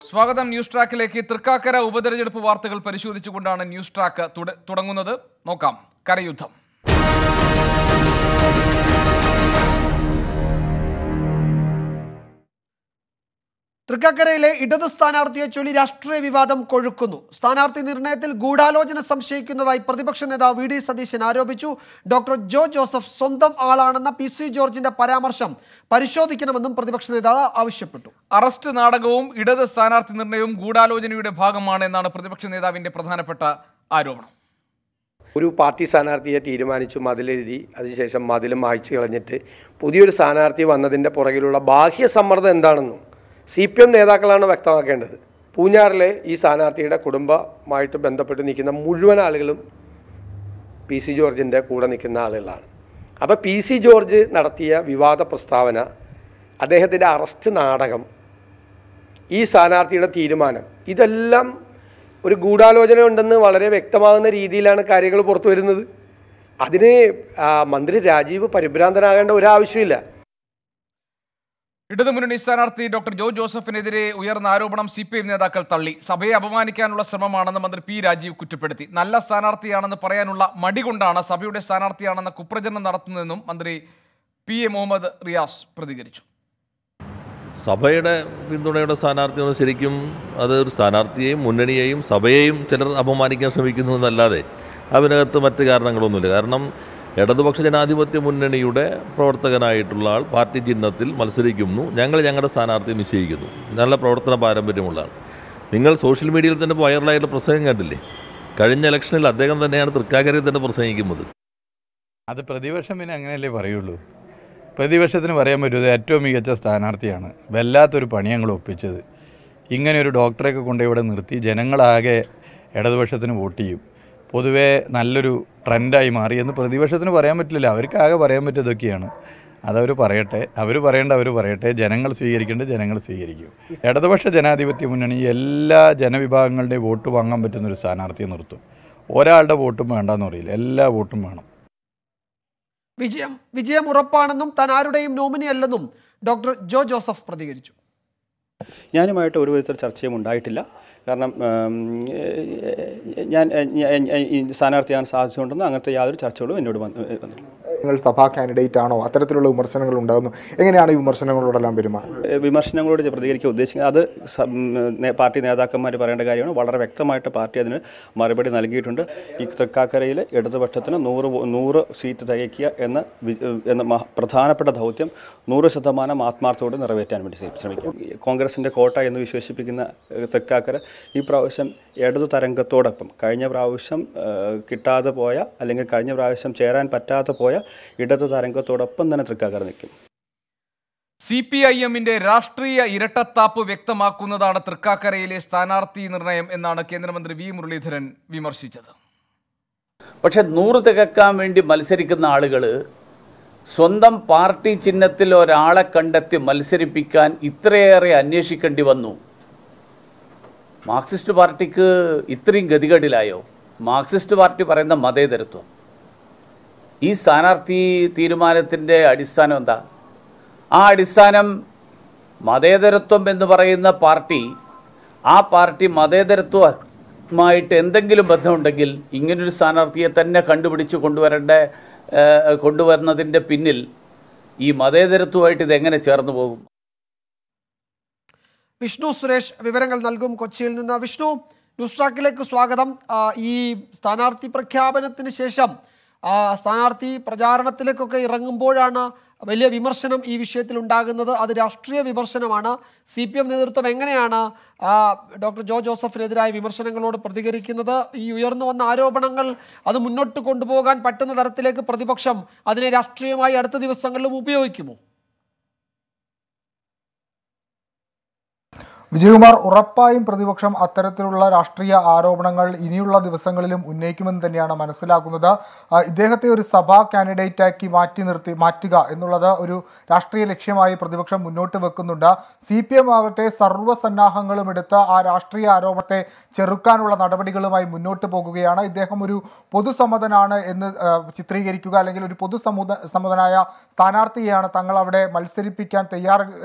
സ്വാഗതം ന്യൂസ് ട്രാക്കിലേക്ക് തൃക്കാക്കര ഉപതെരഞ്ഞെടുപ്പ് വാർത്തകൾ പരിശോധിച്ചുകൊണ്ടാണ് ന്യൂസ് ട്രാക്ക് തുട- തുടങ്ങുന്നത് നോക്കാം കരയുദ്ധം തൃക്കക്കരയിലെ ഇടത് സ്ഥാനാർത്ഥിയെ ചൊല്ലി രാഷ്ട്രീയ വിവാദം കൊഴുക്കുന്നു സ്ഥാനാർത്ഥി നിർണയത്തിൽ ഗൂഢാലോചന സംശയിക്കുന്നതായി പ്രതിപക്ഷ നേതാവ് വി ഡി സതീശൻ ആരോപിച്ചു ഡോക്ടർ ജോ ജോസഫ് സ്വന്തം ആളാണെന്ന പി സി ജോർജിന്റെ പരാമർശം പരിശോധിക്കണമെന്നും പ്രതിപക്ഷ നേതാവ് ആവശ്യപ്പെട്ടു അറസ്റ്റ് നാടകവും ഇടത് സ്ഥാനാർത്ഥി നിർണയവും ഗൂഢാലോചനയുടെ ഭാഗമാണ് എന്നാണ് പ്രതിപക്ഷ നേതാവിന്റെ പ്രധാനപ്പെട്ട ആരോപണം ഒരു പാർട്ടി സ്ഥാനാർത്ഥിയെ തീരുമാനിച്ചു മതിലെഴുതി അതിനുശേഷം മതിലും മായ്ച്ചു കളഞ്ഞിട്ട് പുതിയൊരു സ്ഥാനാർത്ഥി വന്നതിൻ്റെ പുറകിലുള്ള ബാഹ്യ സമ്മർദ്ദം എന്താണെന്നും സി പി എം നേതാക്കളാണ് വ്യക്തമാക്കേണ്ടത് പൂഞ്ഞാറിലെ ഈ സ്ഥാനാർത്ഥിയുടെ കുടുംബമായിട്ട് ബന്ധപ്പെട്ട് നിൽക്കുന്ന മുഴുവൻ ആളുകളും പി സി ജോർജിൻ്റെ കൂടെ നിൽക്കുന്ന ആളുകളാണ് അപ്പോൾ പി സി ജോർജ് നടത്തിയ വിവാദ പ്രസ്താവന അദ്ദേഹത്തിൻ്റെ അറസ്റ്റ് നാടകം ഈ സ്ഥാനാർത്ഥിയുടെ തീരുമാനം ഇതെല്ലാം ഒരു ഗൂഢാലോചന ഉണ്ടെന്ന് വളരെ വ്യക്തമാകുന്ന രീതിയിലാണ് കാര്യങ്ങൾ പുറത്തു വരുന്നത് അതിന് ആ, മന്ത്രി രാജീവ് പരിഭ്രാന്തനാകേണ്ട ഒരാവശ്യമില്ല ഇടതുമുന്നണി സ്ഥാനാർത്ഥി ഡോക്ടർ ജോ ജോസഫിനെതിരെ ഉയർന്ന ആരോപണം സി പി എം നേതാക്കൾ തള്ളി സഭയെ അപമാനിക്കാനുള്ള ശ്രമമാണെന്ന് മന്ത്രി പി രാജീവ് കുറ്റപ്പെടുത്തി നല്ല സ്ഥാനാർത്ഥിയാണെന്ന് പറയാനുള്ള മടി കൊണ്ടാണ് സഭയുടെ സ്ഥാനാർത്ഥിയാണെന്ന കുപ്രചരണം നടത്തുന്നതെന്നും മന്ത്രി പി എ മുഹമ്മദ് റിയാസ് പ്രതികരിച്ചു സഭയുടെ പിന്തുണയുടെ സ്ഥാനാർത്ഥികൾ ശരിക്കും അത് ഒരു സ്ഥാനാർത്ഥിയെയും മുന്നണിയെയും സഭയെയും ചിലർ അപമാനിക്കാൻ ശ്രമിക്കുന്നു എന്നല്ലാതെ അതിനകത്ത് മറ്റ് കാരണങ്ങളൊന്നുമില്ല കാരണം ഇടതുപക്ഷ ജനാധിപത്യ മുന്നണിയുടെ പ്രവർത്തകനായിട്ടുള്ള ആൾ പാർട്ടി ചിഹ്നത്തിൽ മത്സരിക്കുന്നു ഞങ്ങൾ ഞങ്ങളുടെ സ്ഥാനാർത്ഥിയെ നിശ്ചയിക്കുന്നു നല്ല പ്രവർത്തന പാരമ്പര്യമുള്ള ആൾ നിങ്ങൾ സോഷ്യൽ മീഡിയയിൽ തന്നെ വൈറലായിട്ടുള്ള പ്രസംഗം കണ്ടില്ലേ കഴിഞ്ഞ ഇലക്ഷനിൽ അദ്ദേഹം തന്നെയാണ് തൃക്കാക്കരയിൽ തന്നെ പ്രസംഗിക്കുന്നത് അത് പ്രതിപക്ഷം പിന്നെ അങ്ങനെയല്ലേ പറയുള്ളൂ പ്രതിപക്ഷത്തിന് പറയാൻ പറ്റുന്നത് ഏറ്റവും മികച്ച സ്ഥാനാർത്ഥിയാണ് വല്ലാത്തൊരു പണി ഞങ്ങൾ ഒപ്പിച്ചത് ഇങ്ങനെ ഒരു ഡോക്ടറെയൊക്കെ കൊണ്ട് ഇവിടെ നിർത്തി ജനങ്ങളാകെ ഇടതുപക്ഷത്തിന് വോട്ട് ചെയ്യും പൊതുവേ നല്ലൊരു ട്രെൻഡായി മാറിയെന്ന് പ്രതിപക്ഷത്തിന് പറയാൻ പറ്റില്ല അവർക്ക് ആകെ പറയാൻ പറ്റിയതൊക്കെയാണ് അതവർ പറയട്ടെ അവർ പറയേണ്ട അവർ പറയട്ടെ ജനങ്ങൾ സ്വീകരിക്കേണ്ടത് ജനങ്ങൾ സ്വീകരിക്കും ഇടതുപക്ഷ ജനാധിപത്യ മുന്നണി എല്ലാ ജനവിഭാഗങ്ങളുടെയും വോട്ട് വാങ്ങാൻ പറ്റുന്ന ഒരു സ്ഥാനാർത്ഥിയെ നിർത്തും ഒരാളുടെ വോട്ടും വേണ്ടെന്ന് പറയില്ല എല്ലാ വോട്ടും വേണം വിജയം വിജയം ഉറപ്പാണെന്നും താൻ ആരുടെയും നോമിനി അല്ലെന്നും ഡോക്ടർ ജോ ജോസഫ് പ്രതികരിച്ചു ഞാനുമായിട്ട് ഒരു വിധത്തിൽ ചർച്ചയും ഉണ്ടായിട്ടില്ല കാരണം ഉം, ഏഹ്, ഞാൻ ഞാൻ- ഞാൻ ഈ സ്ഥാനാർത്ഥിയാകാൻ സാധിച്ചുകൊണ്ടെന്ന് അങ്ങനത്തെ യാതൊരു ചർച്ചകളും എന്നോട് വന്ന് വന്നിട്ടില്ല നിങ്ങൾ സഭാ കാൻഡിഡേറ്റ് ആണോ അത്തരത്തിലുള്ള വിമർശനങ്ങൾ ഉണ്ടാകുന്നു എങ്ങനെയാണ് ഈ വിമർശനങ്ങളോടെല്ലാം പെരുമാറുന്നത് ഏഹ്, വിമർശനങ്ങളോട് ഞാൻ പ്രതികരിക്കാൻ ഉദ്ദേശിക്കുന്നത് അത് സ- ഉം, നേ- പാർട്ടി നേതാക്കന്മാർ പറയേണ്ട കാര്യമാണ് വളരെ വ്യക്തമായിട്ട് പാർട്ടി അതിന് മറുപടി നൽകിയിട്ടുണ്ട് ഈ തൃക്കാക്കരയിൽ ഇടതുപക്ഷത്തിന് നൂറ് വോ- നൂറ് സീറ്റ് തികയ്ക്കുക എന്ന വി- എന്ന മഹ- പ്രധാനപ്പെട്ട ദൗത്യം നൂറ് ശതമാനം ആത്മാർത്ഥത്തോടെ നിറവേറ്റാൻ വേണ്ടി ശ്രമി- ശ്രമിക്കും ഈ കോൺഗ്രസിൻ്റെ കോട്ട എന്ന് വിശ്വസിപ്പിക്കുന്ന ഏഹ്, തൃക്കാക്കര ഈ പ്രാവശ്യം ഇടതു തരംഗത്തോടൊപ്പം കഴിഞ്ഞ പ്രാവശ്യം ഏഹ്, കിട്ടാതെ പോയ അല്ലെങ്കിൽ കഴിഞ്ഞ പ്രാവശ്യം ചേരാൻ പറ്റാതെ പോയ ഇടതു തരംഗത്തോടൊപ്പം തന്നെ തൃക്കാക്കര നിൽക്കും സി പി ഐ എമ്മിന്റെ രാഷ്ട്രീയ ഇരട്ടത്താപ്പ് വ്യക്തമാക്കുന്നതാണ് തൃക്കാക്കരയിലെ സ്ഥാനാർത്ഥി നിർണയം എന്നാണ് കേന്ദ്രമന്ത്രി വി മുരളീധരൻ വിമർശിച്ചത് പക്ഷെ നൂറ് തികക്കാൻ വേണ്ടി മത്സരിക്കുന്ന ആളുകൾ സ്വന്തം പാർട്ടി ചിഹ്നത്തിൽ ഒരാളെ കണ്ടെത്തി മത്സരിപ്പിക്കാൻ ഇത്രയേറെ അന്വേഷിക്കേണ്ടി വന്നു മാർക്സിസ്റ്റ് പാർട്ടിക്ക് ഇത്രയും ഗതികേടിലായോ മാർക്സിസ്റ്റ് പാർട്ടി പറയുന്ന മതേതരത്വം ഈ സ്ഥാനാർത്ഥി തീരുമാനത്തിൻ്റെ അടിസ്ഥാനം എന്താ ആ അടിസ്ഥാനം മതേതരത്വം എന്ന് പറയുന്ന പാർട്ടി ആ പാർട്ടി മതേതരത്വമായിട്ട് എന്തെങ്കിലും ബന്ധമുണ്ടെങ്കിൽ ഇങ്ങനൊരു സ്ഥാനാർത്ഥിയെ തന്നെ കണ്ടുപിടിച്ച് കൊണ്ടുവരേണ്ട ഏഹ്, കൊണ്ടുവരുന്നതിൻ്റെ പിന്നിൽ ഈ മതേതരത്വമായിട്ട് ഇതെങ്ങനെ ചേർന്ന് പോകും വിഷ്ണു സുരേഷ് വിവരങ്ങൾ നൽകും കൊച്ചിയിൽ നിന്ന് വിഷ്ണു ന്യൂസ് ട്രാക്കിലേക്ക് സ്വാഗതം ആ, ഈ സ്ഥാനാർത്ഥി പ്രഖ്യാപനത്തിന് ശേഷം ആ, സ്ഥാനാർത്ഥി പ്രചാരണത്തിലേക്കൊക്കെ ഇറങ്ങുമ്പോഴാണ് വലിയ വിമർശനം ഈ വിഷയത്തിൽ ഉണ്ടാകുന്നത് അത് രാഷ്ട്രീയ വിമർശനമാണ് സി പി എം നേതൃത്വം എങ്ങനെയാണ് ആ, ഡോക്ടർ ജോ ജോസഫിനെതിരായ വിമർശനങ്ങളോട് പ്രതികരിക്കുന്നത് ഈ ഉയർന്നു വന്ന ആരോപണങ്ങൾ അത് മുന്നോട്ട് കൊണ്ടുപോകാൻ പറ്റുന്ന തരത്തിലേക്ക് പ്രതിപക്ഷം അതിനെ രാഷ്ട്രീയമായി അടുത്ത ദിവസങ്ങളിലും ഉപയോഗിക്കുമോ വിജയകുമാർ ഉറപ്പായും പ്രതിപക്ഷം അത്തരത്തിലുള്ള രാഷ്ട്രീയ ആരോപണങ്ങൾ ഇനിയുള്ള ദിവസങ്ങളിലും ഉന്നയിക്കുമെന്ന് തന്നെയാണ് മനസ്സിലാക്കുന്നത് ആ, ഇദ്ദേഹത്തെ ഒരു സഭാ കാൻഡിഡേറ്റാക്കി മാറ്റി നിർത്തി മാറ്റുക എന്നുള്ളത് ഒരു രാഷ്ട്രീയ ലക്ഷ്യമായി പ്രതിപക്ഷം മുന്നോട്ട് വെക്കുന്നുണ്ട് സി പി എം ആകട്ടെ സർവ്വസന്നാഹങ്ങളും എടുത്ത് ആ രാഷ്ട്രീയ ആരോപണത്തെ ചെറുക്കാനുള്ള നടപടികളുമായി മുന്നോട്ട് പോകുകയാണ് ഇദ്ദേഹം ഒരു പൊതുസമ്മതനാണ് എന്ന് ആ, ചിത്രീകരിക്കുക അല്ലെങ്കിൽ ഒരു പൊതുസമ്മത സമ്മതനായ സ്ഥാനാർത്ഥിയെയാണ് തങ്ങൾ അവിടെ മത്സരിപ്പിക്കാൻ തയ്യാർ ഏ,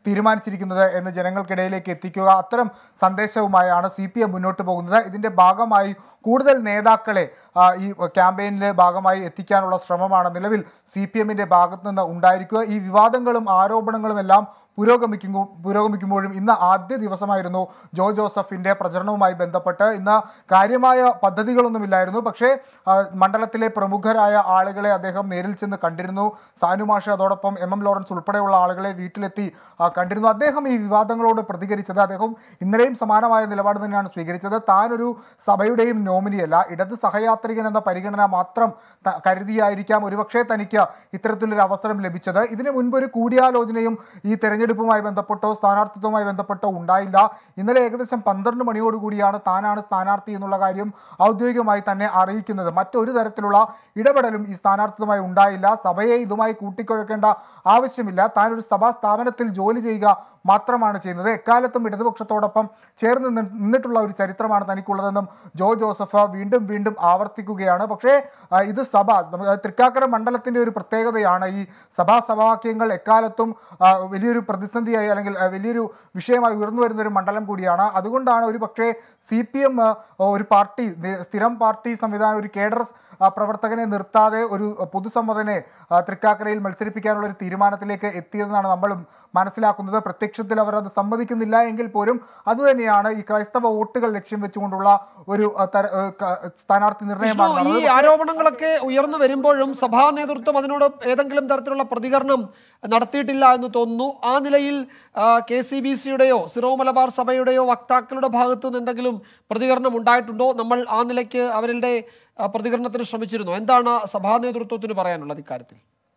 തീരുമാനിച്ചിരിക്കുന്നത് എന്ന് ജനങ്ങൾക്കിടയിലേക്ക് എത്തിക്കുക അത്തരം സന്ദേശവുമായാണ് സി പി എം മുന്നോട്ട് പോകുന്നത് ഇതിന്റെ ഭാഗമായി കൂടുതൽ നേതാക്കളെ ആ, ഈ ക്യാമ്പയിനിലെ ഭാഗമായി എത്തിക്കാനുള്ള ശ്രമമാണ് നിലവിൽ സി പി എമ്മിന്റെ ഭാഗത്തു നിന്ന് ഉണ്ടായിരിക്കുക ഈ വിവാദങ്ങളും ആരോപണങ്ങളും എല്ലാം പുരോഗമിക്കുന്നു പുരോഗമിക്കുമ്പോഴും ഇന്ന് ആദ്യ ദിവസമായിരുന്നു ജോ ജോസഫിന്റെ പ്രചരണവുമായി ബന്ധപ്പെട്ട് ഇന്ന് കാര്യമായ പദ്ധതികളൊന്നുമില്ലായിരുന്നു പക്ഷേ ആ, മണ്ഡലത്തിലെ പ്രമുഖരായ ആളുകളെ അദ്ദേഹം നേരിൽ ചെന്ന് കണ്ടിരുന്നു സാനുമാഷ അതോടൊപ്പം എം എം ലോറൻസ് ഉൾപ്പെടെയുള്ള ആളുകളെ വീട്ടിലെത്തി ആ, കണ്ടിരുന്നു അദ്ദേഹം ഈ വിവാദങ്ങളോട് പ്രതികരിച്ചത് അദ്ദേഹം ഇന്നലെയും സമാനമായ നിലപാട് തന്നെയാണ് സ്വീകരിച്ചത് താനൊരു സഭയുടെയും നോമിനിയല്ല ഇടത് സഹയാത്രികൻ എന്ന പരിഗണന മാത്രം ത- കരുതിയായിരിക്കാം ഒരുപക്ഷെ തനിക്ക് ഇത്തരത്തിലൊരു അവസരം ലഭിച്ചത് ഇതിനു മുൻപ് ഒരു കൂടിയാലോചനയും ഈ തെരഞ്ഞെടുപ്പുമായി ബന്ധപ്പെട്ടോ സ്ഥാനാർത്ഥിത്വവുമായി ബന്ധപ്പെട്ടോ ഉണ്ടായില്ല ഇന്നലെ ഏകദേശം പന്ത്രണ്ട് മണിയോടുകൂടിയാണ് താനാണ് സ്ഥാനാർത്ഥി എന്നുള്ള കാര്യം ഔദ്യോഗികമായി തന്നെ അറിയിക്കുന്നത് മറ്റൊരു തരത്തിലുള്ള ഇടപെടലും ഈ സ്ഥാനാർത്ഥിത്വമായി ഉണ്ടായില്ല സഭയെ ഇതുമായി കൂട്ടിക്കുഴക്കേണ്ട ആവശ്യമില്ല താൻ ഒരു സഭാ സ്ഥാപനത്തിൽ ജോലി ചെയ്യുക മാത്രമാണ് ചെയ്യുന്നത് എക്കാലത്തും ഇടതുപക്ഷത്തോടൊപ്പം ചേർന്ന് നിന്ന് നിന്നിട്ടുള്ള ഒരു ചരിത്രമാണ് തനിക്കുള്ളതെന്നും ജോ ജോസഫ് വീണ്ടും വീണ്ടും ആവർത്തിക്കുകയാണ് പക്ഷേ ആ, ഇത് സഭ നമ്മ- തൃക്കാക്കര മണ്ഡലത്തിന്റെ ഒരു പ്രത്യേകതയാണ് ഈ സഭാ സഭാവാക്യങ്ങൾ എക്കാലത്തും ആ, വലിയൊരു പ്രതിസന്ധിയായി അല്ലെങ്കിൽ ആ, വലിയൊരു വിഷയമായി ഉയർന്നു വരുന്ന ഒരു മണ്ഡലം കൂടിയാണ് അതുകൊണ്ടാണ് ഒരു പക്ഷേ സി പി എം ഒരു പാർട്ടി നി- സ്ഥിരം പാർട്ടി സംവിധാനം ഒരു കേഡർ ആ, പ്രവർത്തകനെ നിർത്താതെ ഒരു പൊതുസമ്മതനെ ആ, തൃക്കാക്കരയിൽ മത്സരിപ്പിക്കാനുള്ള ഒരു തീരുമാനത്തിലേക്ക് എത്തിയതെന്നാണ് നമ്മളും മനസ്സിലാക്കുന്നത് പ്രത്യക്ഷത്തിൽ അവർ അത് സമ്മതിക്കുന്നില്ല എങ്കിൽ പോലും അതുതന്നെയാണ് ഈ ക്രൈസ്തവ വോട്ടുകൾ ലക്ഷ്യം വെച്ചുകൊണ്ടുള്ള ഒരു ആ, തര- ആ, ക- സ്ഥാനാർത്ഥി വിഷ്ണു നിർണയമാണ് ഈ നടന്നത്. ആരോപണങ്ങളൊക്കെ ഉയർന്നു വരുമ്പോഴും സഭാ നേതൃത്വം അതിനോട് ഏതെങ്കിലും തരത്തിലുള്ള പ്രതികരണം നടത്തിയിട്ടില്ല എന്ന് തോന്നുന്നു ആ നിലയിൽ കെ സി ബി സിയുടെയോ സിറോ മലബാർ സഭയുടെയോ വക്താക്കളുടെ ഭാഗത്തു നിന്ന് എന്തെങ്കിലും പ്രതികരണം ഉണ്ടായിട്ടുണ്ടോ നമ്മൾ ആ നിലയ്ക്ക് അവരുടെ ആ, പ്രതികരണത്തിന് ശ്രമിച്ചിരുന്നു എന്താണ് സഭാ നേതൃത്വത്തിന് പറയാനുള്ളത് ഇക്കാര്യത്തിൽ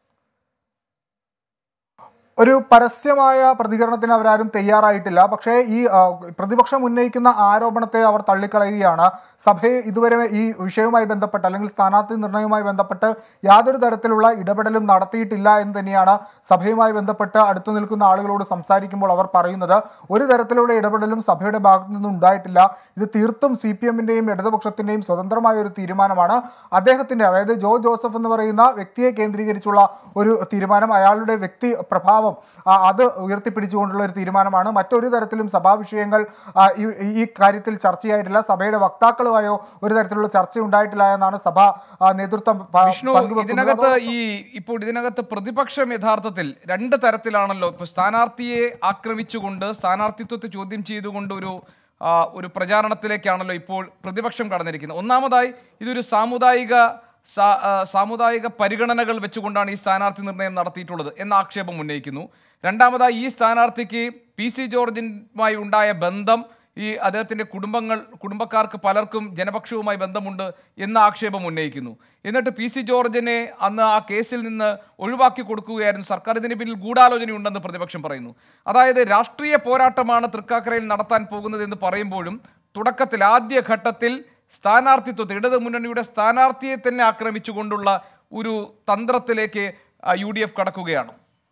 ഒരു പരസ്യമായ പ്രതികരണത്തിന് അവരാരും തയ്യാറായിട്ടില്ല പക്ഷേ ഈ ആ, പ്രതിപക്ഷം ഉന്നയിക്കുന്ന ആരോപണത്തെ അവർ തള്ളിക്കളയുകയാണ് സഭയെ ഇതുവരെ ഈ വിഷയവുമായി ബന്ധപ്പെട്ട് അല്ലെങ്കിൽ സ്ഥാനാർത്ഥി നിർണയവുമായി ബന്ധപ്പെട്ട് യാതൊരു തരത്തിലുള്ള ഇടപെടലും നടത്തിയിട്ടില്ല എന്ന് തന്നെയാണ് സഭയുമായി ബന്ധപ്പെട്ട് അടുത്തു നിൽക്കുന്ന ആളുകളോട് സംസാരിക്കുമ്പോൾ അവർ പറയുന്നത് ഒരു തരത്തിലുള്ള ഇടപെടലും സഭയുടെ ഭാഗത്തു നിന്നും ഉണ്ടായിട്ടില്ല ഇത് തീർത്തും സി പി എമ്മിന്റെയും ഇടതുപക്ഷത്തിന്റെയും സ്വതന്ത്രമായ ഒരു തീരുമാനമാണ് അദ്ദേഹത്തിന്റെ അതായത് ജോ ജോസഫ് എന്ന് പറയുന്ന വ്യക്തിയെ കേന്ദ്രീകരിച്ചുള്ള ഒരു തീരുമാനം അയാളുടെ വ്യക്തി പ്രഭാവം ആ, അത് ഉയർത്തിപ്പിടിച്ചുകൊണ്ടുള്ള ഒരു തീരുമാനമാണ് മറ്റൊരു തരത്തിലും സഭാ വിഷയങ്ങൾ ആ, ഈ- ഈ കാര്യത്തിൽ ചർച്ചയായിട്ടില്ല സഭയുടെ വക്താക്കളുമായോ ഒരു തരത്തിലുള്ള ചർച്ച ഉണ്ടായിട്ടില്ല എന്നാണ് സഭ ആ, നേതൃത്വം പ- വിഷ്ണു പങ്കുവെക്കുന്നത്. ഇതിനകത്ത് അതോടൊപ്പം- ഈ ഇപ്പോൾ ഇതിനകത്ത് പ്രതിപക്ഷം യഥാർത്ഥത്തിൽ രണ്ട് തരത്തിലാണല്ലോ ഇപ്പൊ സ്ഥാനാർത്ഥിയെ ആക്രമിച്ചുകൊണ്ട് സ്ഥാനാർത്ഥിത്വത്തെ ചോദ്യം ചെയ്തുകൊണ്ട് ഒരു ആ, ഒരു പ്രചാരണത്തിലേക്കാണല്ലോ ഇപ്പോൾ പ്രതിപക്ഷം കടന്നിരിക്കുന്നത് ഒന്നാമതായി ഇതൊരു സാമുദായിക സാ- ആ, സാമുദായിക പരിഗണനകൾ വെച്ചുകൊണ്ടാണ് ഈ സ്ഥാനാർത്ഥി നിർണയം നടത്തിയിട്ടുള്ളത് എന്ന ആക്ഷേപം ഉന്നയിക്കുന്നു രണ്ടാമതായി ഈ സ്ഥാനാർത്ഥിക്ക് പി സി ജോർജിനുമായി ഉണ്ടായ ബന്ധം ഈ അദ്ദേഹത്തിന്റെ കുടുംബങ്ങൾ കുടുംബക്കാർക്ക് പലർക്കും ജനപക്ഷവുമായി ബന്ധമുണ്ട് എന്ന ആക്ഷേപം ഉന്നയിക്കുന്നു എന്നിട്ട് പി സി ജോർജിനെ അന്ന് ആ കേസിൽ നിന്ന് ഒഴിവാക്കി കൊടുക്കുകയായിരുന്നു സർക്കാർ ഇതിന് പിന്നിൽ ഗൂഢാലോചനയുണ്ടെന്ന് പ്രതിപക്ഷം പറയുന്നു അതായത് രാഷ്ട്രീയ പോരാട്ടമാണ് തൃക്കാക്കരയിൽ നടത്താൻ പോകുന്നത് എന്ന് പറയുമ്പോഴും തുടക്കത്തിൽ ആദ്യ ഘട്ടത്തിൽ സ്ഥാനാർത്ഥിത്വത്തെ ഇടത് മുന്നണിയുടെ സ്ഥാനാർത്ഥിയെ തന്നെ ആക്രമിച്ചുകൊണ്ടുള്ള ഒരു തന്ത്രത്തിലേക്ക് യു ഡി എഫ് കടക്കുകയാണ്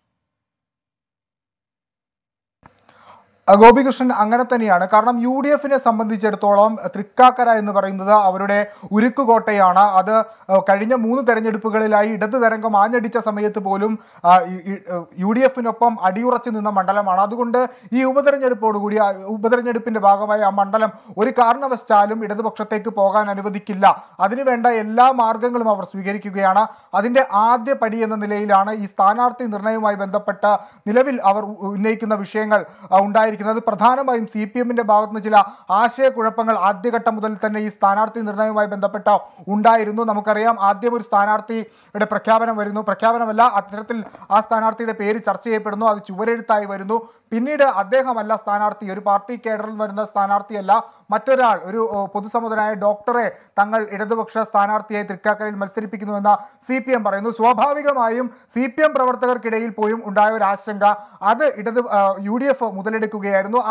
ആ, ഗോപികൃഷ്ണൻ അങ്ങനെ തന്നെയാണ് കാരണം യു ഡി എഫിനെ സംബന്ധിച്ചിടത്തോളം തൃക്കാക്കര എന്ന് പറയുന്നത് അവരുടെ ഉരുക്കുകോട്ടയാണ് അത് ആ, കഴിഞ്ഞ മൂന്ന് തെരഞ്ഞെടുപ്പുകളിലായി ഇടത് തരംഗം ആഞ്ഞടിച്ച സമയത്ത് പോലും ആ, ഈ- ഈ, ആ, യു ഡി എഫിനൊപ്പം അടിയുറച്ചു നിന്ന മണ്ഡലമാണ് അതുകൊണ്ട് ഈ ഉപതെരഞ്ഞെടുപ്പോടുകൂടി ആ ഉപതെരഞ്ഞെടുപ്പിന്റെ ഭാഗമായി ആ മണ്ഡലം ഒരു കാരണവശാലും ഇടതുപക്ഷത്തേക്ക് പോകാൻ അനുവദിക്കില്ല അതിനുവേണ്ട എല്ലാ മാർഗങ്ങളും അവർ സ്വീകരിക്കുകയാണ് അതിന്റെ ആദ്യ പടി എന്ന നിലയിലാണ് ഈ സ്ഥാനാർത്ഥി നിർണയവുമായി ബന്ധപ്പെട്ട നിലവിൽ അവർ ഉ- ഉന്നയിക്കുന്ന വിഷയങ്ങൾ ആ, ഉണ്ടായിരിക്കുന്നത് പ്രധാനമായും സി പി എമ്മിന്റെ ഭാഗത്തുനിന്ന് ചില ആശയക്കുഴപ്പങ്ങൾ ആദ്യഘട്ടം മുതൽ തന്നെ ഈ സ്ഥാനാർത്ഥി നിർണയവുമായി ബന്ധപ്പെട്ട ഉണ്ടായിരുന്നു നമുക്കറിയാം ആദ്യം ഒരു സ്ഥാനാർത്ഥിയുടെ പ്രഖ്യാപനം വരുന്നു പ്രഖ്യാപനമല്ല അത്തരത്തിൽ ആ സ്ഥാനാർത്ഥിയുടെ പേര് ചർച്ച ചെയ്യപ്പെടുന്നു അത് ചുവരെഴുത്തായി വരുന്നു പിന്നീട് അദ്ദേഹമല്ല സ്ഥാനാർത്ഥി ഒരു പാർട്ടി കേഡറിൽ വരുന്ന സ്ഥാനാർത്ഥിയല്ല മറ്റൊരാൾ ഒരു ഓ, പൊതുസമ്മതനായ ഡോക്ടറെ തങ്ങൾ ഇടതുപക്ഷ സ്ഥാനാർത്ഥിയായി തൃക്കാക്കരയിൽ മത്സരിപ്പിക്കുന്നുവെന്ന സി പി എം പറയുന്നു സ്വാഭാവികമായും സി പി എം പ്രവർത്തകർക്കിടയിൽ പോലും ഉണ്ടായ ഒരു ആശങ്ക അത് ഇടത് യു ഡി എഫ് മുതലെടുക്കുകയായിരുന്നു ആ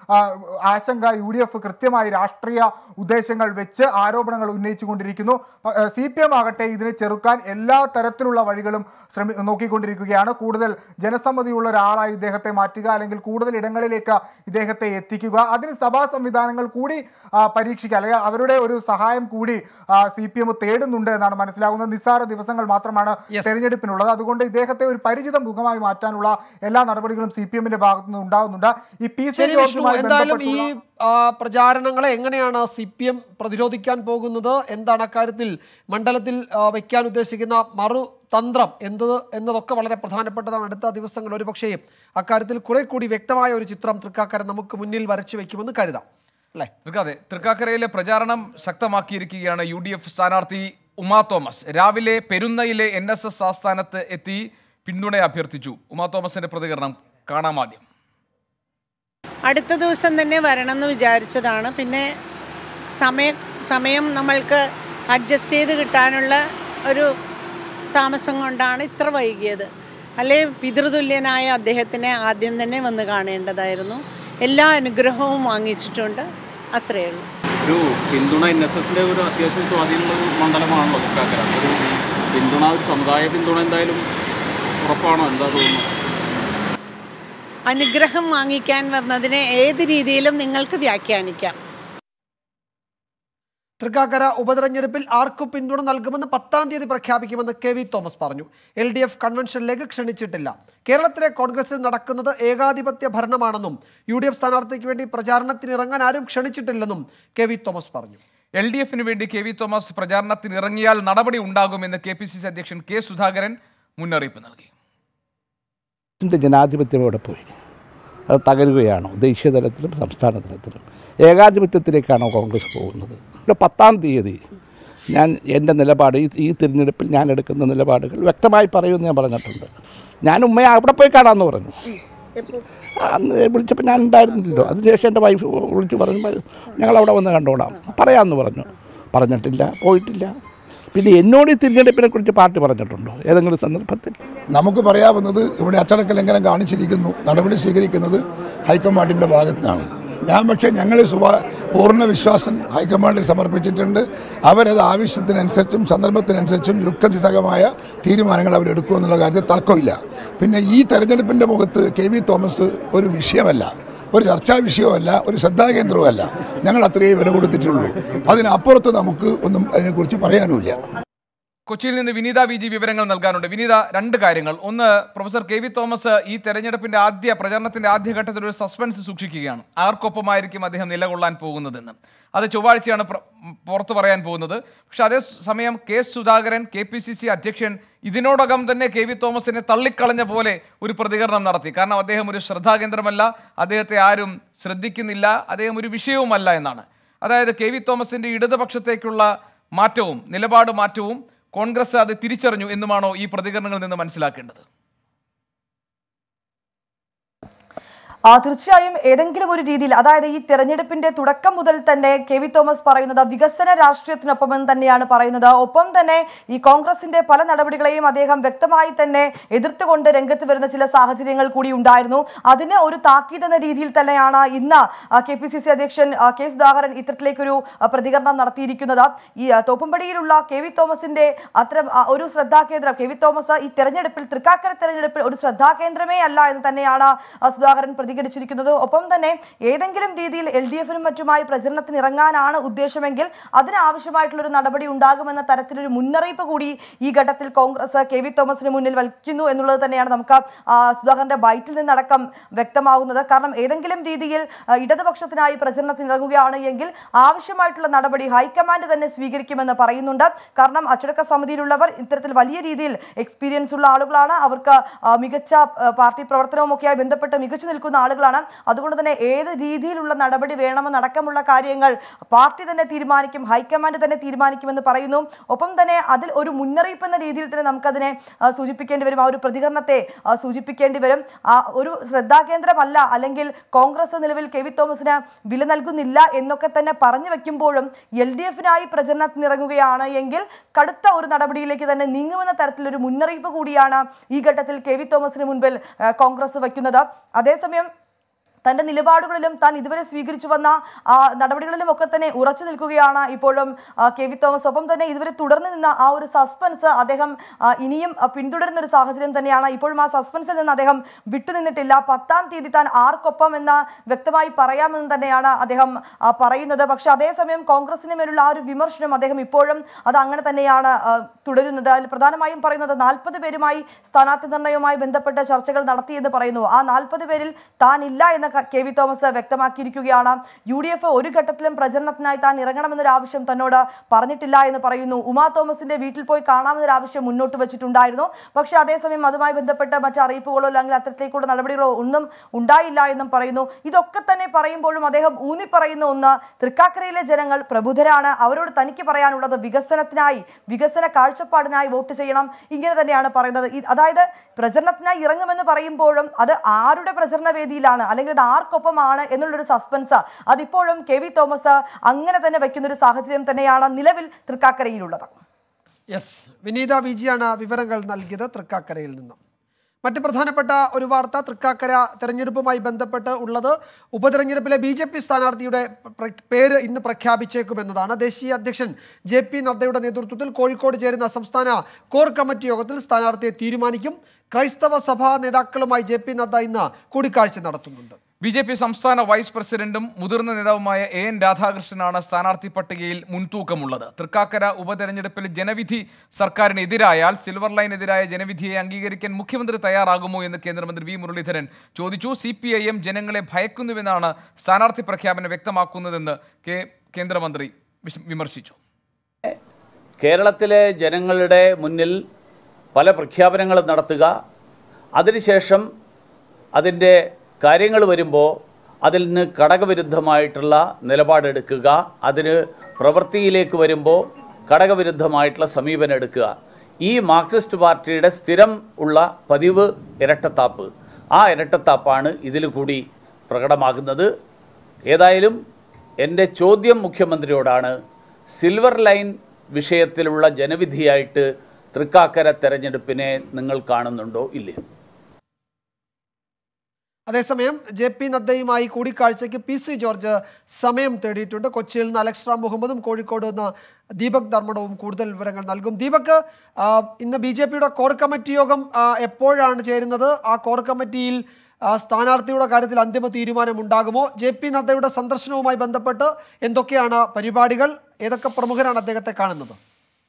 ആ, ആശങ്ക യു ഡി എഫ് കൃത്യമായി രാഷ്ട്രീയ ഉദ്ദേശങ്ങൾ വെച്ച് ആരോപണങ്ങൾ ഉന്നയിച്ചുകൊണ്ടിരിക്കുന്നു സി പി എം ആകട്ടെ ഇതിനെ ചെറുക്കാൻ എല്ലാ തരത്തിലുള്ള വഴികളും ശ്രമി നോക്കിക്കൊണ്ടിരിക്കുകയാണ് കൂടുതൽ ജനസമ്മതിയുള്ള ഒരാളായി ഇദ്ദേഹത്തെ മാറ്റുക അല്ലെങ്കിൽ കൂടുതൽ ഇടങ്ങളിലേക്ക് ഇദ്ദേഹത്തെ എത്തിക്കുക അതിന് സഭാ സംവിധാനങ്ങൾ കൂടി ആ, പരീക്ഷിക്കുക അല്ലെങ്കിൽ അവരുടെ ഒരു സഹായം കൂടി സി പി എം തേടുന്നുണ്ട് എന്നാണ് മനസ്സിലാകുന്നത് നിസ്സാര ദിവസങ്ങൾ മാത്രമാണ് Yes. തെരഞ്ഞെടുപ്പിനുള്ളത് അതുകൊണ്ട് ഇദ്ദേഹത്തെ ഒരു പരിചിത മുഖമായി മാറ്റാനുള്ള എല്ലാ നടപടികളും സി പി എമ്മിന്റെ ഭാഗത്തു നിന്ന് ഉണ്ടാകുന്നുണ്ട് ഈ പി സി ശരി വിഷ്ണു ജോർജുമായി എന്തായാലും ഈ ബന്ധപ്പെട്ടുള്ള ആ, പ്രചാരണങ്ങളെ എങ്ങനെയാണ് സി പി എം പ്രതിരോധിക്കാൻ പോകുന്നത് എന്താണ് അക്കാര്യത്തിൽ മണ്ഡലത്തിൽ ആ, വയ്ക്കാൻ ഉദ്ദേശിക്കുന്ന മറു തന്ത്രം എന്ത് എന്നതൊക്കെ വളരെ പ്രധാനപ്പെട്ടതാണ് അടുത്ത ദിവസങ്ങൾ ഒരുപക്ഷേ അക്കാര്യത്തിൽ കുറെ കൂടി വ്യക്തമായ ഒരു ചിത്രം തൃക്കാക്കര നമുക്ക് മുന്നിൽ വരച്ചു വെക്കുമെന്ന് കരുതാം അല്ലേ തൃക്കാതെ തൃക്കാക്കരയിലെ പ്രചാരണം ശക്തമാക്കിയിരിക്കുകയാണ് യു ഡി എഫ് സ്ഥാനാർത്ഥി ഉമാ തോമസ് രാവിലെ പെരുന്നയിലെ എൻ എസ് എസ് ആസ്ഥാനത്ത് എത്തി പിന്തുണ അഭ്യർത്ഥിച്ചു ഉമാ തോമസിന്റെ പ്രതികരണം കാണാം ആദ്യം അടുത്ത ദിവസം തന്നെ വരണം എന്ന് വിചാരിച്ചതാണ് പിന്നെ സമയം സമയം നമ്മൾക്ക് അഡ്ജസ്റ്റ് ചെയ്ത് കിട്ടാനുള്ള ഒരു താമസം കൊണ്ടാണ് ഇത്ര വൈകിയത് അല്ലെ പിതൃതുല്യനായ അദ്ദേഹത്തിനെ ആദ്യം തന്നെ വന്ന് കാണേണ്ടതായിരുന്നു എല്ലാ അനുഗ്രഹവും വാങ്ങിച്ചിട്ടുണ്ട് അത്രയേ ഉള്ളൂ ഒരു പിന്തുണ എൻ എസ് എസിൻ്റെ ഒരു അത്യാവശ്യം സ്വാധീനമുള്ള ഒരു മണ്ഡലമാണല്ലോ തൃക്കാക്കര ഒരു പിന്തുണ ഒരു സമുദായ പിന്തുണ എന്തായാലും ഉറപ്പാണോ എന്താ തോന്നുന്നു അനുഗ്രഹം വാങ്ങിക്കാൻ വന്നതിനെ ഏത് രീതിയിലും നിങ്ങൾക്ക് വ്യാഖ്യാനിക്കാം തൃക്കാക്കര ഉപതെരഞ്ഞെടുപ്പിൽ ആർക്കു പിന്തുണ നൽകുമെന്ന് പത്താം തീയതി പ്രഖ്യാപിക്കുമെന്ന് കെ വി തോമസ് പറഞ്ഞു എൽ ഡി എഫ് കൺവെൻഷനിലേക്ക് ക്ഷണിച്ചിട്ടില്ല കേരളത്തിലെ കോൺഗ്രസിൽ നടക്കുന്നത് ഏകാധിപത്യ ഭരണമാണെന്നും യു ഡി എഫ് സ്ഥാനാർത്ഥിക്ക് വേണ്ടി പ്രചാരണത്തിന് ഇറങ്ങാൻ ആരും ക്ഷണിച്ചിട്ടില്ലെന്നും കെ വി തോമസ് പറഞ്ഞു എൽ ഡി എഫിന് വേണ്ടി കെ വി തോമസ് പ്രചാരണത്തിന് ഇറങ്ങിയാൽ നടപടി ഉണ്ടാകുമെന്ന് കെ പി സി സി അധ്യക്ഷൻ കെ സുധാകരൻ മുന്നറിയിപ്പ് നൽകി ിൻ്റെ ജനാധിപത്യം ഇവിടെ പോയി അത് തകരുകയാണോ ദേശീയ തലത്തിലും സംസ്ഥാന തലത്തിലും ഏകാധിപത്യത്തിലേക്കാണോ കോൺഗ്രസ് പോകുന്നത് ഇവിടെ പത്താം തീയതി ഞാൻ എൻ്റെ നിലപാട് ഈ ഈ തിരഞ്ഞെടുപ്പിൽ ഞാൻ എടുക്കുന്ന നിലപാടുകൾ വ്യക്തമായി പറയുമെന്ന് ഞാൻ പറഞ്ഞിട്ടുണ്ട് ഞാൻ ഉമ്മയെ അവിടെ പോയി കാണാമെന്ന് പറഞ്ഞു അന്ന് വിളിച്ചപ്പോൾ ഞാൻ ഉണ്ടായിരുന്നില്ലല്ലോ അതിനുശേഷം എൻ്റെ വൈഫ് വിളിച്ച് പറഞ്ഞു ഞങ്ങൾ അവിടെ വന്ന് കണ്ടോളാം പറയാമെന്ന് പറഞ്ഞു പറഞ്ഞിട്ടില്ല പോയിട്ടില്ല പിന്നെ എന്നോട് ഈ തിരഞ്ഞെടുപ്പിനെ കുറിച്ച് പാർട്ടി പറഞ്ഞിട്ടുണ്ടോ ഏതെങ്കിലും സന്ദർഭത്തിൽ നമുക്ക് പറയാവുന്നത് ഇവിടെ അച്ചടക്ക ലംഘനം കാണിച്ചിരിക്കുന്നു നടപടി സ്വീകരിക്കുന്നത് ഹൈക്കമാൻഡിൻ്റെ ഭാഗത്തു നിന്നാണ് ഞാൻ പക്ഷേ ഞങ്ങൾ സുഭാ പൂർണ്ണ വിശ്വാസം ഹൈക്കമാൻഡിൽ സമർപ്പിച്ചിട്ടുണ്ട് അവരത് ആവശ്യത്തിനനുസരിച്ചും സന്ദർഭത്തിനനുസരിച്ചും യുക്തിസഹമായ തീരുമാനങ്ങൾ അവരെടുക്കുമെന്നുള്ള കാര്യത്തിൽ തർക്കമില്ല പിന്നെ ഈ തെരഞ്ഞെടുപ്പിൻ്റെ മുഖത്ത് കെ വി തോമസ് ഒരു വിഷയമല്ല ഒരു ചർച്ചാ വിഷയമല്ല ഒരു ശ്രദ്ധാകേന്ദ്രവുമല്ല ഞങ്ങൾ അത്രയേ വില കൊടുത്തിട്ടുള്ളൂ അതിനപ്പുറത്ത് നമുക്ക് ഒന്നും അതിനെക്കുറിച്ച് പറയാനുമില്ല കൊച്ചിയിൽ നിന്ന് വിനീത വി ജി വിവരങ്ങൾ നൽകാനുണ്ട് വിനീത രണ്ട് കാര്യങ്ങൾ ഒന്ന് പ്രൊഫസർ കെ വി തോമസ് ഈ തെരഞ്ഞെടുപ്പിന്റെ ആദ്യ പ്രചരണത്തിന്റെ ആദ്യഘട്ടത്തിൽ ഒരു സസ്പെൻസ് സൂക്ഷിക്കുകയാണ് ആർക്കൊപ്പമായിരിക്കും അദ്ദേഹം നിലകൊള്ളാൻ പോകുന്നതെന്ന് അത് ചൊവ്വാഴ്ചയാണ് പ്ര- പുറത്തു പറയാൻ പോകുന്നത് പക്ഷെ അതേ സമയം K Sudhakaran K P C C അധ്യക്ഷൻ ഇതിനോടകം തന്നെ കെ വി തോമസിനെ തള്ളിക്കളഞ്ഞ പോലെ ഒരു പ്രതികരണം നടത്തി കാരണം അദ്ദേഹം ഒരു ശ്രദ്ധാകേന്ദ്രമല്ല അദ്ദേഹത്തെ ആരും ശ്രദ്ധിക്കുന്നില്ല അദ്ദേഹം ഒരു വിഷയവുമല്ല എന്നാണ് അതായത് കെ വി തോമസിന്റെ ഇടതുപക്ഷത്തേക്കുള്ള മാറ്റവും നിലപാട് മാറ്റവും കോൺഗ്രസ് അത് തിരിച്ചറിഞ്ഞു എന്നുമാണോ ഈ പ്രതികരണങ്ങളിൽ നിന്ന് മനസ്സിലാക്കേണ്ടത് ആ, തീർച്ചയായും ഏതെങ്കിലും ഒരു രീതിയിൽ അതായത് ഈ തെരഞ്ഞെടുപ്പിന്റെ തുടക്കം മുതൽ തന്നെ കെ വി തോമസ് പറയുന്നത് വികസന രാഷ്ട്രീയത്തിനൊപ്പം എന്ന് തന്നെയാണ് പറയുന്നത് ഒപ്പം തന്നെ ഈ കോൺഗ്രസിന്റെ പല നടപടികളെയും അദ്ദേഹം വ്യക്തമായി തന്നെ എതിർത്തുകൊണ്ട് രംഗത്ത് വരുന്ന ചില സാഹചര്യങ്ങൾ കൂടി ഉണ്ടായിരുന്നു അതിന് ഒരു താക്കീത് എന്ന രീതിയിൽ തന്നെയാണ് ഇന്ന് കെ പി സി സി അധ്യക്ഷൻ ആ, കെ സുധാകരൻ ഇത്തരത്തിലേക്കൊരു ആ, പ്രതികരണം നടത്തിയിരിക്കുന്നത് ഈ ആ, തോപ്പുംപടിയിലുള്ള കെ വി തോമസിന്റെ അത്തരം ആ, ഒരു ശ്രദ്ധാകേന്ദ്രം കെ വി തോമസ് ഈ തെരഞ്ഞെടുപ്പിൽ തൃക്കാക്കര തെരഞ്ഞെടുപ്പിൽ ഒരു ശ്രദ്ധാകേന്ദ്രമേ അല്ല എന്ന് തന്നെയാണ് ആ, സുധാകരൻ പ്രതികരിച്ചിരിക്കുന്നത് ഒപ്പം തന്നെ ഏതെങ്കിലും രീതിയിൽ എൽ ഡി എഫിനും മറ്റുമായി പ്രചരണത്തിന് ഇറങ്ങാനാണ് ഉദ്ദേശമെങ്കിൽ അതിനാവശ്യമായിട്ടുള്ള ഒരു നടപടി ഉണ്ടാകുമെന്ന തരത്തിലൊരു മുന്നറിയിപ്പ് കൂടി ഈ ഘട്ടത്തിൽ കോൺഗ്രസ് കെ വി തോമസിന് മുന്നിൽ വയ്ക്കുന്നു എന്നുള്ളത് തന്നെയാണ് നമുക്ക് ആ, സുധാകരന്റെ ബൈറ്റിൽ നിന്നടക്കം വ്യക്തമാകുന്നത് കാരണം ഏതെങ്കിലും രീതിയിൽ ആ, ഇടതുപക്ഷത്തിനായി പ്രചരണത്തിന് ഇറങ്ങുകയാണ് എങ്കിൽ ആവശ്യമായിട്ടുള്ള നടപടി ഹൈക്കമാൻഡ് തന്നെ സ്വീകരിക്കുമെന്ന് പറയുന്നുണ്ട് കാരണം അച്ചടക്ക സമിതിയിലുള്ളവർ ഇത്തരത്തിൽ വലിയ രീതിയിൽ എക്സ്പീരിയൻസ് ഉള്ള ആളുകളാണ് അവർക്ക് ആ, മികച്ച ആ, പാർട്ടി പ്രവർത്തനവുമൊക്കെയായി ബന്ധപ്പെട്ട് മികച്ചു നിൽക്കുന്ന ആളുകളാണ് അതുകൊണ്ട് തന്നെ ഏത് രീതിയിലുള്ള നടപടി വേണമെന്ന് അടക്കമുള്ള കാര്യങ്ങൾ പാർട്ടി തന്നെ തീരുമാനിക്കും ഹൈക്കമാൻഡ് തന്നെ തീരുമാനിക്കുമെന്ന് പറയുന്നു ഒപ്പം തന്നെ അതിൽ ഒരു മുന്നറിയിപ്പ് എന്ന രീതിയിൽ തന്നെ നമുക്കതിനെ ആ, സൂചിപ്പിക്കേണ്ടി വരും ആ ഒരു പ്രതികരണത്തെ ആ, സൂചിപ്പിക്കേണ്ടി വരും ആ ഒരു ശ്രദ്ധാകേന്ദ്രമല്ല അല്ലെങ്കിൽ കോൺഗ്രസ് നിലവിൽ കെ വി തോമസിന് വില നൽകുന്നില്ല എന്നൊക്കെ തന്നെ പറഞ്ഞു വെക്കുമ്പോഴും എൽ ഡി എഫിനായി പ്രചരണത്തിനിറങ്ങുകയാണ് എങ്കിൽ കടുത്ത ഒരു നടപടിയിലേക്ക് തന്നെ നീങ്ങുമെന്ന തരത്തിലൊരു മുന്നറിയിപ്പ് കൂടിയാണ് ഈ ഘട്ടത്തിൽ കെ വി തോമസിന് മുൻപിൽ ആ, കോൺഗ്രസ് വയ്ക്കുന്നത് അതേസമയം തന്റെ നിലപാടുകളിലും താൻ ഇതുവരെ സ്വീകരിച്ചു വന്ന ആ, നടപടികളിലും ഒക്കെ തന്നെ ഉറച്ചു നിൽക്കുകയാണ് ഇപ്പോഴും ആ, കെ വി തോമസ് ഒപ്പം തന്നെ ഇതുവരെ തുടർന്ന് നിന്ന ആ ഒരു സസ്പെൻസ് അദ്ദേഹം ആ, ഇനിയും ആ, പിന്തുടരുന്ന ഒരു സാഹചര്യം തന്നെയാണ് ഇപ്പോഴും ആ സസ്പെൻസിൽ നിന്ന് അദ്ദേഹം വിട്ടുനിന്നിട്ടില്ല പത്താം തീയതി താൻ ആർക്കൊപ്പം എന്ന് വ്യക്തമായി പറയാമെന്ന് തന്നെയാണ് അദ്ദേഹം ആ, പറയുന്നത് പക്ഷെ അതേസമയം കോൺഗ്രസിന് മേലുള്ള ആ ഒരു വിമർശനം അദ്ദേഹം ഇപ്പോഴും അത് അങ്ങനെ തന്നെയാണ് ആ, തുടരുന്നത് അതിൽ പ്രധാനമായും പറയുന്നത് നാൽപ്പത് പേരുമായി സ്ഥാനാർത്ഥി നിർണയവുമായി ബന്ധപ്പെട്ട ചർച്ചകൾ നടത്തിയെന്ന് പറയുന്നു ആ നാൽപ്പത് പേരിൽ താൻ ഇല്ല എന്ന് ക- കെ വി തോമസ് വ്യക്തമാക്കിയിരിക്കുകയാണ് യു ഡി എഫ് ഒരു ഘട്ടത്തിലും പ്രചരണത്തിനായി താൻ ഇറങ്ങണമെന്നൊരു ആവശ്യം തന്നോട് പറഞ്ഞിട്ടില്ല എന്ന് പറയുന്നു ഉമാ തോമസിന്റെ വീട്ടിൽ പോയി കാണാമെന്നൊരു ആവശ്യം മുന്നോട്ട് വെച്ചിട്ടുണ്ടായിരുന്നു പക്ഷേ അതേസമയം അതുമായി ബന്ധപ്പെട്ട മറ്റ് അറിയിപ്പുകളോ അല്ലെങ്കിൽ അത്തരത്തിലേക്കുള്ള നടപടികളോ ഒന്നും ഉണ്ടായില്ല എന്നും പറയുന്നു ഇതൊക്കെ തന്നെ പറയുമ്പോഴും അദ്ദേഹം ഊന്നി പറയുന്ന ഒന്ന് തൃക്കാക്കരയിലെ ജനങ്ങൾ പ്രബുദ്ധരാണ് അവരോട് തനിക്ക് പറയാനുള്ളത് വികസനത്തിനായി വികസന കാഴ്ചപ്പാടിനായി വോട്ട് ചെയ്യണം ഇങ്ങനെ തന്നെയാണ് പറയുന്നത് ഇത് അതായത് പ്രചരണത്തിനായി ഇറങ്ങുമെന്ന് പറയുമ്പോഴും അത് ആരുടെ പ്രചരണ വേദിയിലാണ് അല്ലെങ്കിൽ അത് ആർക്കൊപ്പമാണ് എന്നുള്ളൊരു സസ്പെൻസ് അതിപ്പോഴും കെ വി തോമസ് അങ്ങനെ തന്നെ വെക്കുന്ന ഒരു സാഹചര്യം തന്നെയാണ് നിലവിൽ തൃക്കാക്കരയിലുള്ളത് യെസ് വിനീത വിജിയാണ് വിവരങ്ങൾ നൽകിയത് തൃക്കാക്കരയിൽ നിന്നും മറ്റ് പ്രധാനപ്പെട്ട ഒരു വാർത്ത തൃക്കാക്കര തെരഞ്ഞെടുപ്പുമായി ബന്ധപ്പെട്ട് ഉള്ളത് ഉപതെരഞ്ഞെടുപ്പിലെ ബി ജെ പി സ്ഥാനാർത്ഥിയുടെ പ്ര- പേര് ഇന്ന് പ്രഖ്യാപിച്ചേക്കുമെന്നതാണ് ദേശീയ അധ്യക്ഷൻ ജെ പി നദ്ദയുടെ നേതൃത്വത്തിൽ കോഴിക്കോട് ചേരുന്ന സംസ്ഥാന കോർ കമ്മിറ്റി യോഗത്തിൽ സ്ഥാനാർത്ഥിയെ തീരുമാനിക്കും ക്രൈസ്തവ സഭാ നേതാക്കളുമായി ജെ പി നദ്ദ ഇന്ന് കൂടിക്കാഴ്ച നടത്തുന്നുണ്ട് ബി ജെ പി സംസ്ഥാന വൈസ് പ്രസിഡന്റും മുതിർന്ന നേതാവുമായ എ എൻ രാധാകൃഷ്ണനാണ് സ്ഥാനാർത്ഥി പട്ടികയിൽ മുൻതൂക്കമുള്ളത് തൃക്കാക്കര ഉപതെരഞ്ഞെടുപ്പിൽ ജനവിധി സർക്കാരിനെതിരായാൽ സിൽവർ ലൈനെതിരായ ജനവിധിയെ അംഗീകരിക്കാൻ മുഖ്യമന്ത്രി തയ്യാറാകുമോ എന്ന് കേന്ദ്രമന്ത്രി വി മുരളീധരൻ ചോദിച്ചു സി പി ഐ എം ജനങ്ങളെ ഭയക്കുന്നുവെന്നാണ് സ്ഥാനാർത്ഥി പ്രഖ്യാപനം വ്യക്തമാക്കുന്നതെന്ന് കെ കേന്ദ്രമന്ത്രി വിശ- വിമർശിച്ചു കേരളത്തിലെ ജനങ്ങളുടെ മുന്നിൽ പല പ്രഖ്യാപനങ്ങളും നടത്തുക അതിനുശേഷം അതിൻ്റെ കാര്യങ്ങൾ വരുമ്പോൾ അതിൽ നിന്ന് ഘടകവിരുദ്ധമായിട്ടുള്ള നിലപാടെടുക്കുക അതിന് പ്രവൃത്തിയിലേക്ക് വരുമ്പോൾ ഘടകവിരുദ്ധമായിട്ടുള്ള സമീപനം എടുക്കുക ഈ മാർക്സിസ്റ്റ് പാർട്ടിയുടെ സ്ഥിരം ഉള്ള പതിവ് ഇരട്ടത്താപ്പ് ആ ഇരട്ടത്താപ്പാണ് ഇതിൽ കൂടി പ്രകടമാകുന്നത് ഏതായാലും എൻ്റെ ചോദ്യം മുഖ്യമന്ത്രിയോടാണ് സിൽവർ ലൈൻ വിഷയത്തിലുള്ള ജനവിധിയായിട്ട് തൃക്കാക്കര തെരഞ്ഞെടുപ്പിനെ നിങ്ങൾ കാണുന്നുണ്ടോ ഇല്ലയോ അതേസമയം ജെ പി നദ്ദയുമായി കൂടിക്കാഴ്ചയ്ക്ക് പി സി ജോർജ് സമയം തേടിയിട്ടുണ്ട് കൊച്ചിയിൽ നിന്ന് അലക്സ് റാം മുഹമ്മദും കോഴിക്കോട് നിന്ന് ദീപക് ധർമ്മടവും കൂടുതൽ വിവരങ്ങൾ നൽകും ദീപക് ആ, ഇന്ന് ബി ജെ പിയുടെ കോർ കമ്മിറ്റി യോഗം ആ, എപ്പോഴാണ് ചേരുന്നത് ആ കോർ കമ്മിറ്റിയിൽ ആ, സ്ഥാനാർത്ഥിയുടെ കാര്യത്തിൽ അന്തിമ തീരുമാനം ഉണ്ടാകുമോ ജെ പി നദ്ദയുടെ സന്ദർശനവുമായി ബന്ധപ്പെട്ട് എന്തൊക്കെയാണ് പരിപാടികൾ ഏതൊക്കെ പ്രമുഖരാണ് അദ്ദേഹത്തെ കാണുന്നത്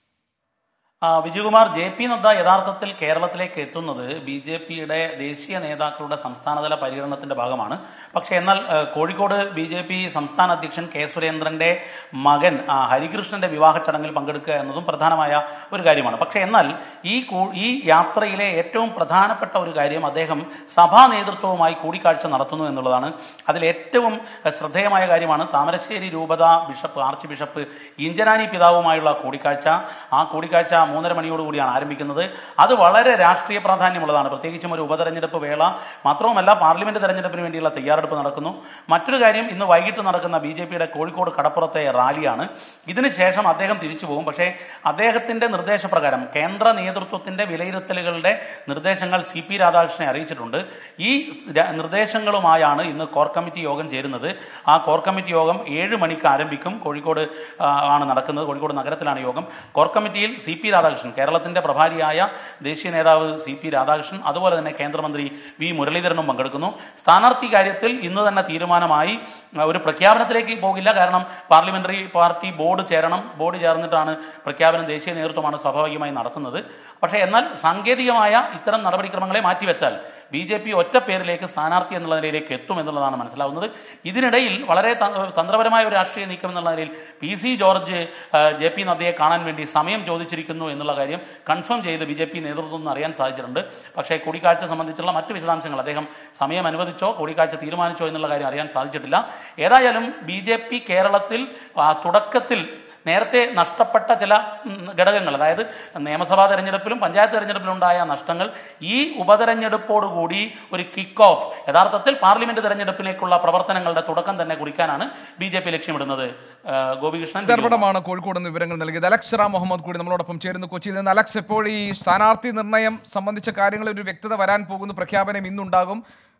ആ, വിജയകുമാർ ജെ പി നദ്ദ യഥാർത്ഥത്തിൽ കേരളത്തിലേക്ക് എത്തുന്നത് ബി ജെ പിയുടെ ദേശീയ നേതാക്കളുടെ സംസ്ഥാനതല പര്യടനത്തിന്റെ ഭാഗമാണ് പക്ഷെ എന്നാൽ ആ, കോഴിക്കോട് ബി ജെ പി സംസ്ഥാന അധ്യക്ഷൻ കെ സുരേന്ദ്രന്റെ മകൻ ആ, ഹരികൃഷ്ണന്റെ വിവാഹ ചടങ്ങിൽ പങ്കെടുക്കുക എന്നതും പ്രധാനമായ ഒരു കാര്യമാണ് പക്ഷെ എന്നാൽ ഈ കൂ- ഈ യാത്രയിലെ ഏറ്റവും പ്രധാനപ്പെട്ട ഒരു കാര്യം അദ്ദേഹം സഭാ നേതൃത്വവുമായി കൂടിക്കാഴ്ച നടത്തുന്നു എന്നുള്ളതാണ് അതിൽ ഏറ്റവും ആ, ശ്രദ്ധേയമായ കാര്യമാണ് താമരശ്ശേരി രൂപത ബിഷപ്പ് ആർച്ച് ബിഷപ്പ് ഇഞ്ചനാനി പിതാവുമായുള്ള കൂടിക്കാഴ്ച ആ കൂടിക്കാഴ്ച മൂന്നര മണിയോടുകൂടിയാണ് ആരംഭിക്കുന്നത് അത് വളരെ രാഷ്ട്രീയ പ്രാധാന്യമുള്ളതാണ് പ്രത്യേകിച്ചും ഒരു ഉപതെരഞ്ഞെടുപ്പ് വേള മാത്രവുമല്ല പാർലമെന്റ് തെരഞ്ഞെടുപ്പിന് വേണ്ടിയുള്ള തയ്യാറെടുപ്പ് നടക്കുന്നു മറ്റൊരു കാര്യം ഇന്ന് വൈകിട്ട് നടക്കുന്ന ബി ജെ പിയുടെ കോഴിക്കോട് കടപ്പുറത്തെ റാലിയാണ് ഇതിനുശേഷം അദ്ദേഹം തിരിച്ചു പോകും പക്ഷേ അദ്ദേഹത്തിന്റെ നിർദ്ദേശപ്രകാരം കേന്ദ്ര നേതൃത്വത്തിന്റെ വിലയിരുത്തലുകളുടെ നിർദ്ദേശങ്ങൾ സി പി രാധാകൃഷ്ണനെ അറിയിച്ചിട്ടുണ്ട് ഈ ര- നിർദ്ദേശങ്ങളുമായാണ് ഇന്ന് കോർ കമ്മിറ്റി യോഗം ചേരുന്നത് ആ കോർ കമ്മിറ്റി യോഗം ഏഴ് മണിക്ക് ആരംഭിക്കും കോഴിക്കോട് ആ, ആണ് നടക്കുന്നത് കോഴിക്കോട് നഗരത്തിലാണ് യോഗം കോർ കമ്മിറ്റിയിൽ സി പി രാധാകൃഷ്ണൻ കേരളത്തിന്റെ പ്രഭാരിയായ ദേശീയ നേതാവ് സി പി രാധാകൃഷ്ണൻ അതുപോലെ തന്നെ കേന്ദ്രമന്ത്രി വി മുരളീധരനും പങ്കെടുക്കുന്നു സ്ഥാനാർത്ഥി കാര്യത്തിൽ ഇന്ന് തന്നെ തീരുമാനമായി ആ, ഒരു പ്രഖ്യാപനത്തിലേക്ക് പോകില്ല കാരണം പാർലമെന്ററി പാർട്ടി ബോർഡ് ചേരണം ബോർഡ് ചേർന്നിട്ടാണ് പ്രഖ്യാപനം ദേശീയ നേതൃത്വമാണ് സ്വാഭാവികമായി നടത്തുന്നത് പക്ഷേ എന്നാൽ സാങ്കേതികമായ ഇത്തരം നടപടിക്രമങ്ങളെ മാറ്റിവെച്ചാൽ ബി ജെ പി ഒറ്റ പേരിലേക്ക് സ്ഥാനാർത്ഥി എന്നുള്ള നിലയിലേക്ക് എത്തും എന്നുള്ളതാണ് മനസ്സിലാവുന്നത് ഇതിനിടയിൽ വളരെ ത- തന്ത്രപരമായ ഒരു രാഷ്ട്രീയ നീക്കം എന്നുള്ള നിലയിൽ പി സി ജോർജ് ആ, ജെ പി നദ്ദയെ കാണാൻ വേണ്ടി സമയം ചോദിച്ചിരിക്കുന്നു എന്നുള്ള കാര്യം കൺഫേം ചെയ്ത് ബി ജെ പി നേതൃത്വം എന്ന് അറിയാൻ സാധിച്ചിട്ടുണ്ട് പക്ഷേ കൂടിക്കാഴ്ച സംബന്ധിച്ചുള്ള മറ്റ് വിശദാംശങ്ങൾ അദ്ദേഹം സമയം അനുവദിച്ചോ കൂടിക്കാഴ്ച തീരുമാനിച്ചോ എന്നുള്ള കാര്യം അറിയാൻ സാധിച്ചിട്ടില്ല ഏതായാലും ബി ജെ പി കേരളത്തിൽ ആ, തുടക്കത്തിൽ നേരത്തെ നഷ്ടപ്പെട്ട ചില ഉം, ഘടകങ്ങൾ അതായത് നിയമസഭാ തെരഞ്ഞെടുപ്പിലും പഞ്ചായത്ത് തെരഞ്ഞെടുപ്പിലും ഉണ്ടായ നഷ്ടങ്ങൾ ഈ ഉപതെരഞ്ഞെടുപ്പോടുകൂടി ഒരു കിക്ക് ഓഫ് യഥാർത്ഥത്തിൽ പാർലമെന്റ് തെരഞ്ഞെടുപ്പിലേക്കുള്ള പ്രവർത്തനങ്ങളുടെ തുടക്കം തന്നെ കുറിക്കാനാണ് ബി ജെ പി ലക്ഷ്യമിടുന്നത് ആ, ഗോപികൃഷ്ണൻ ധർമ്മടമാണ് കോഴിക്കോട് നിന്ന് വിവരങ്ങൾ നൽകിയത് അലക്സ് റാം മുഹമ്മദ് കൂടി നമ്മളോടൊപ്പം ചേരുന്നു കൊച്ചിയിൽ നിന്ന് അലക്സ് എപ്പോൾ ഈ സ്ഥാനാർത്ഥി നിർണയം സംബന്ധിച്ച കാര്യങ്ങളിൽ ഒരു വ്യക്തത വരാൻ പോകുന്നു പ്രഖ്യാപനം ഇന്നുണ്ടാകും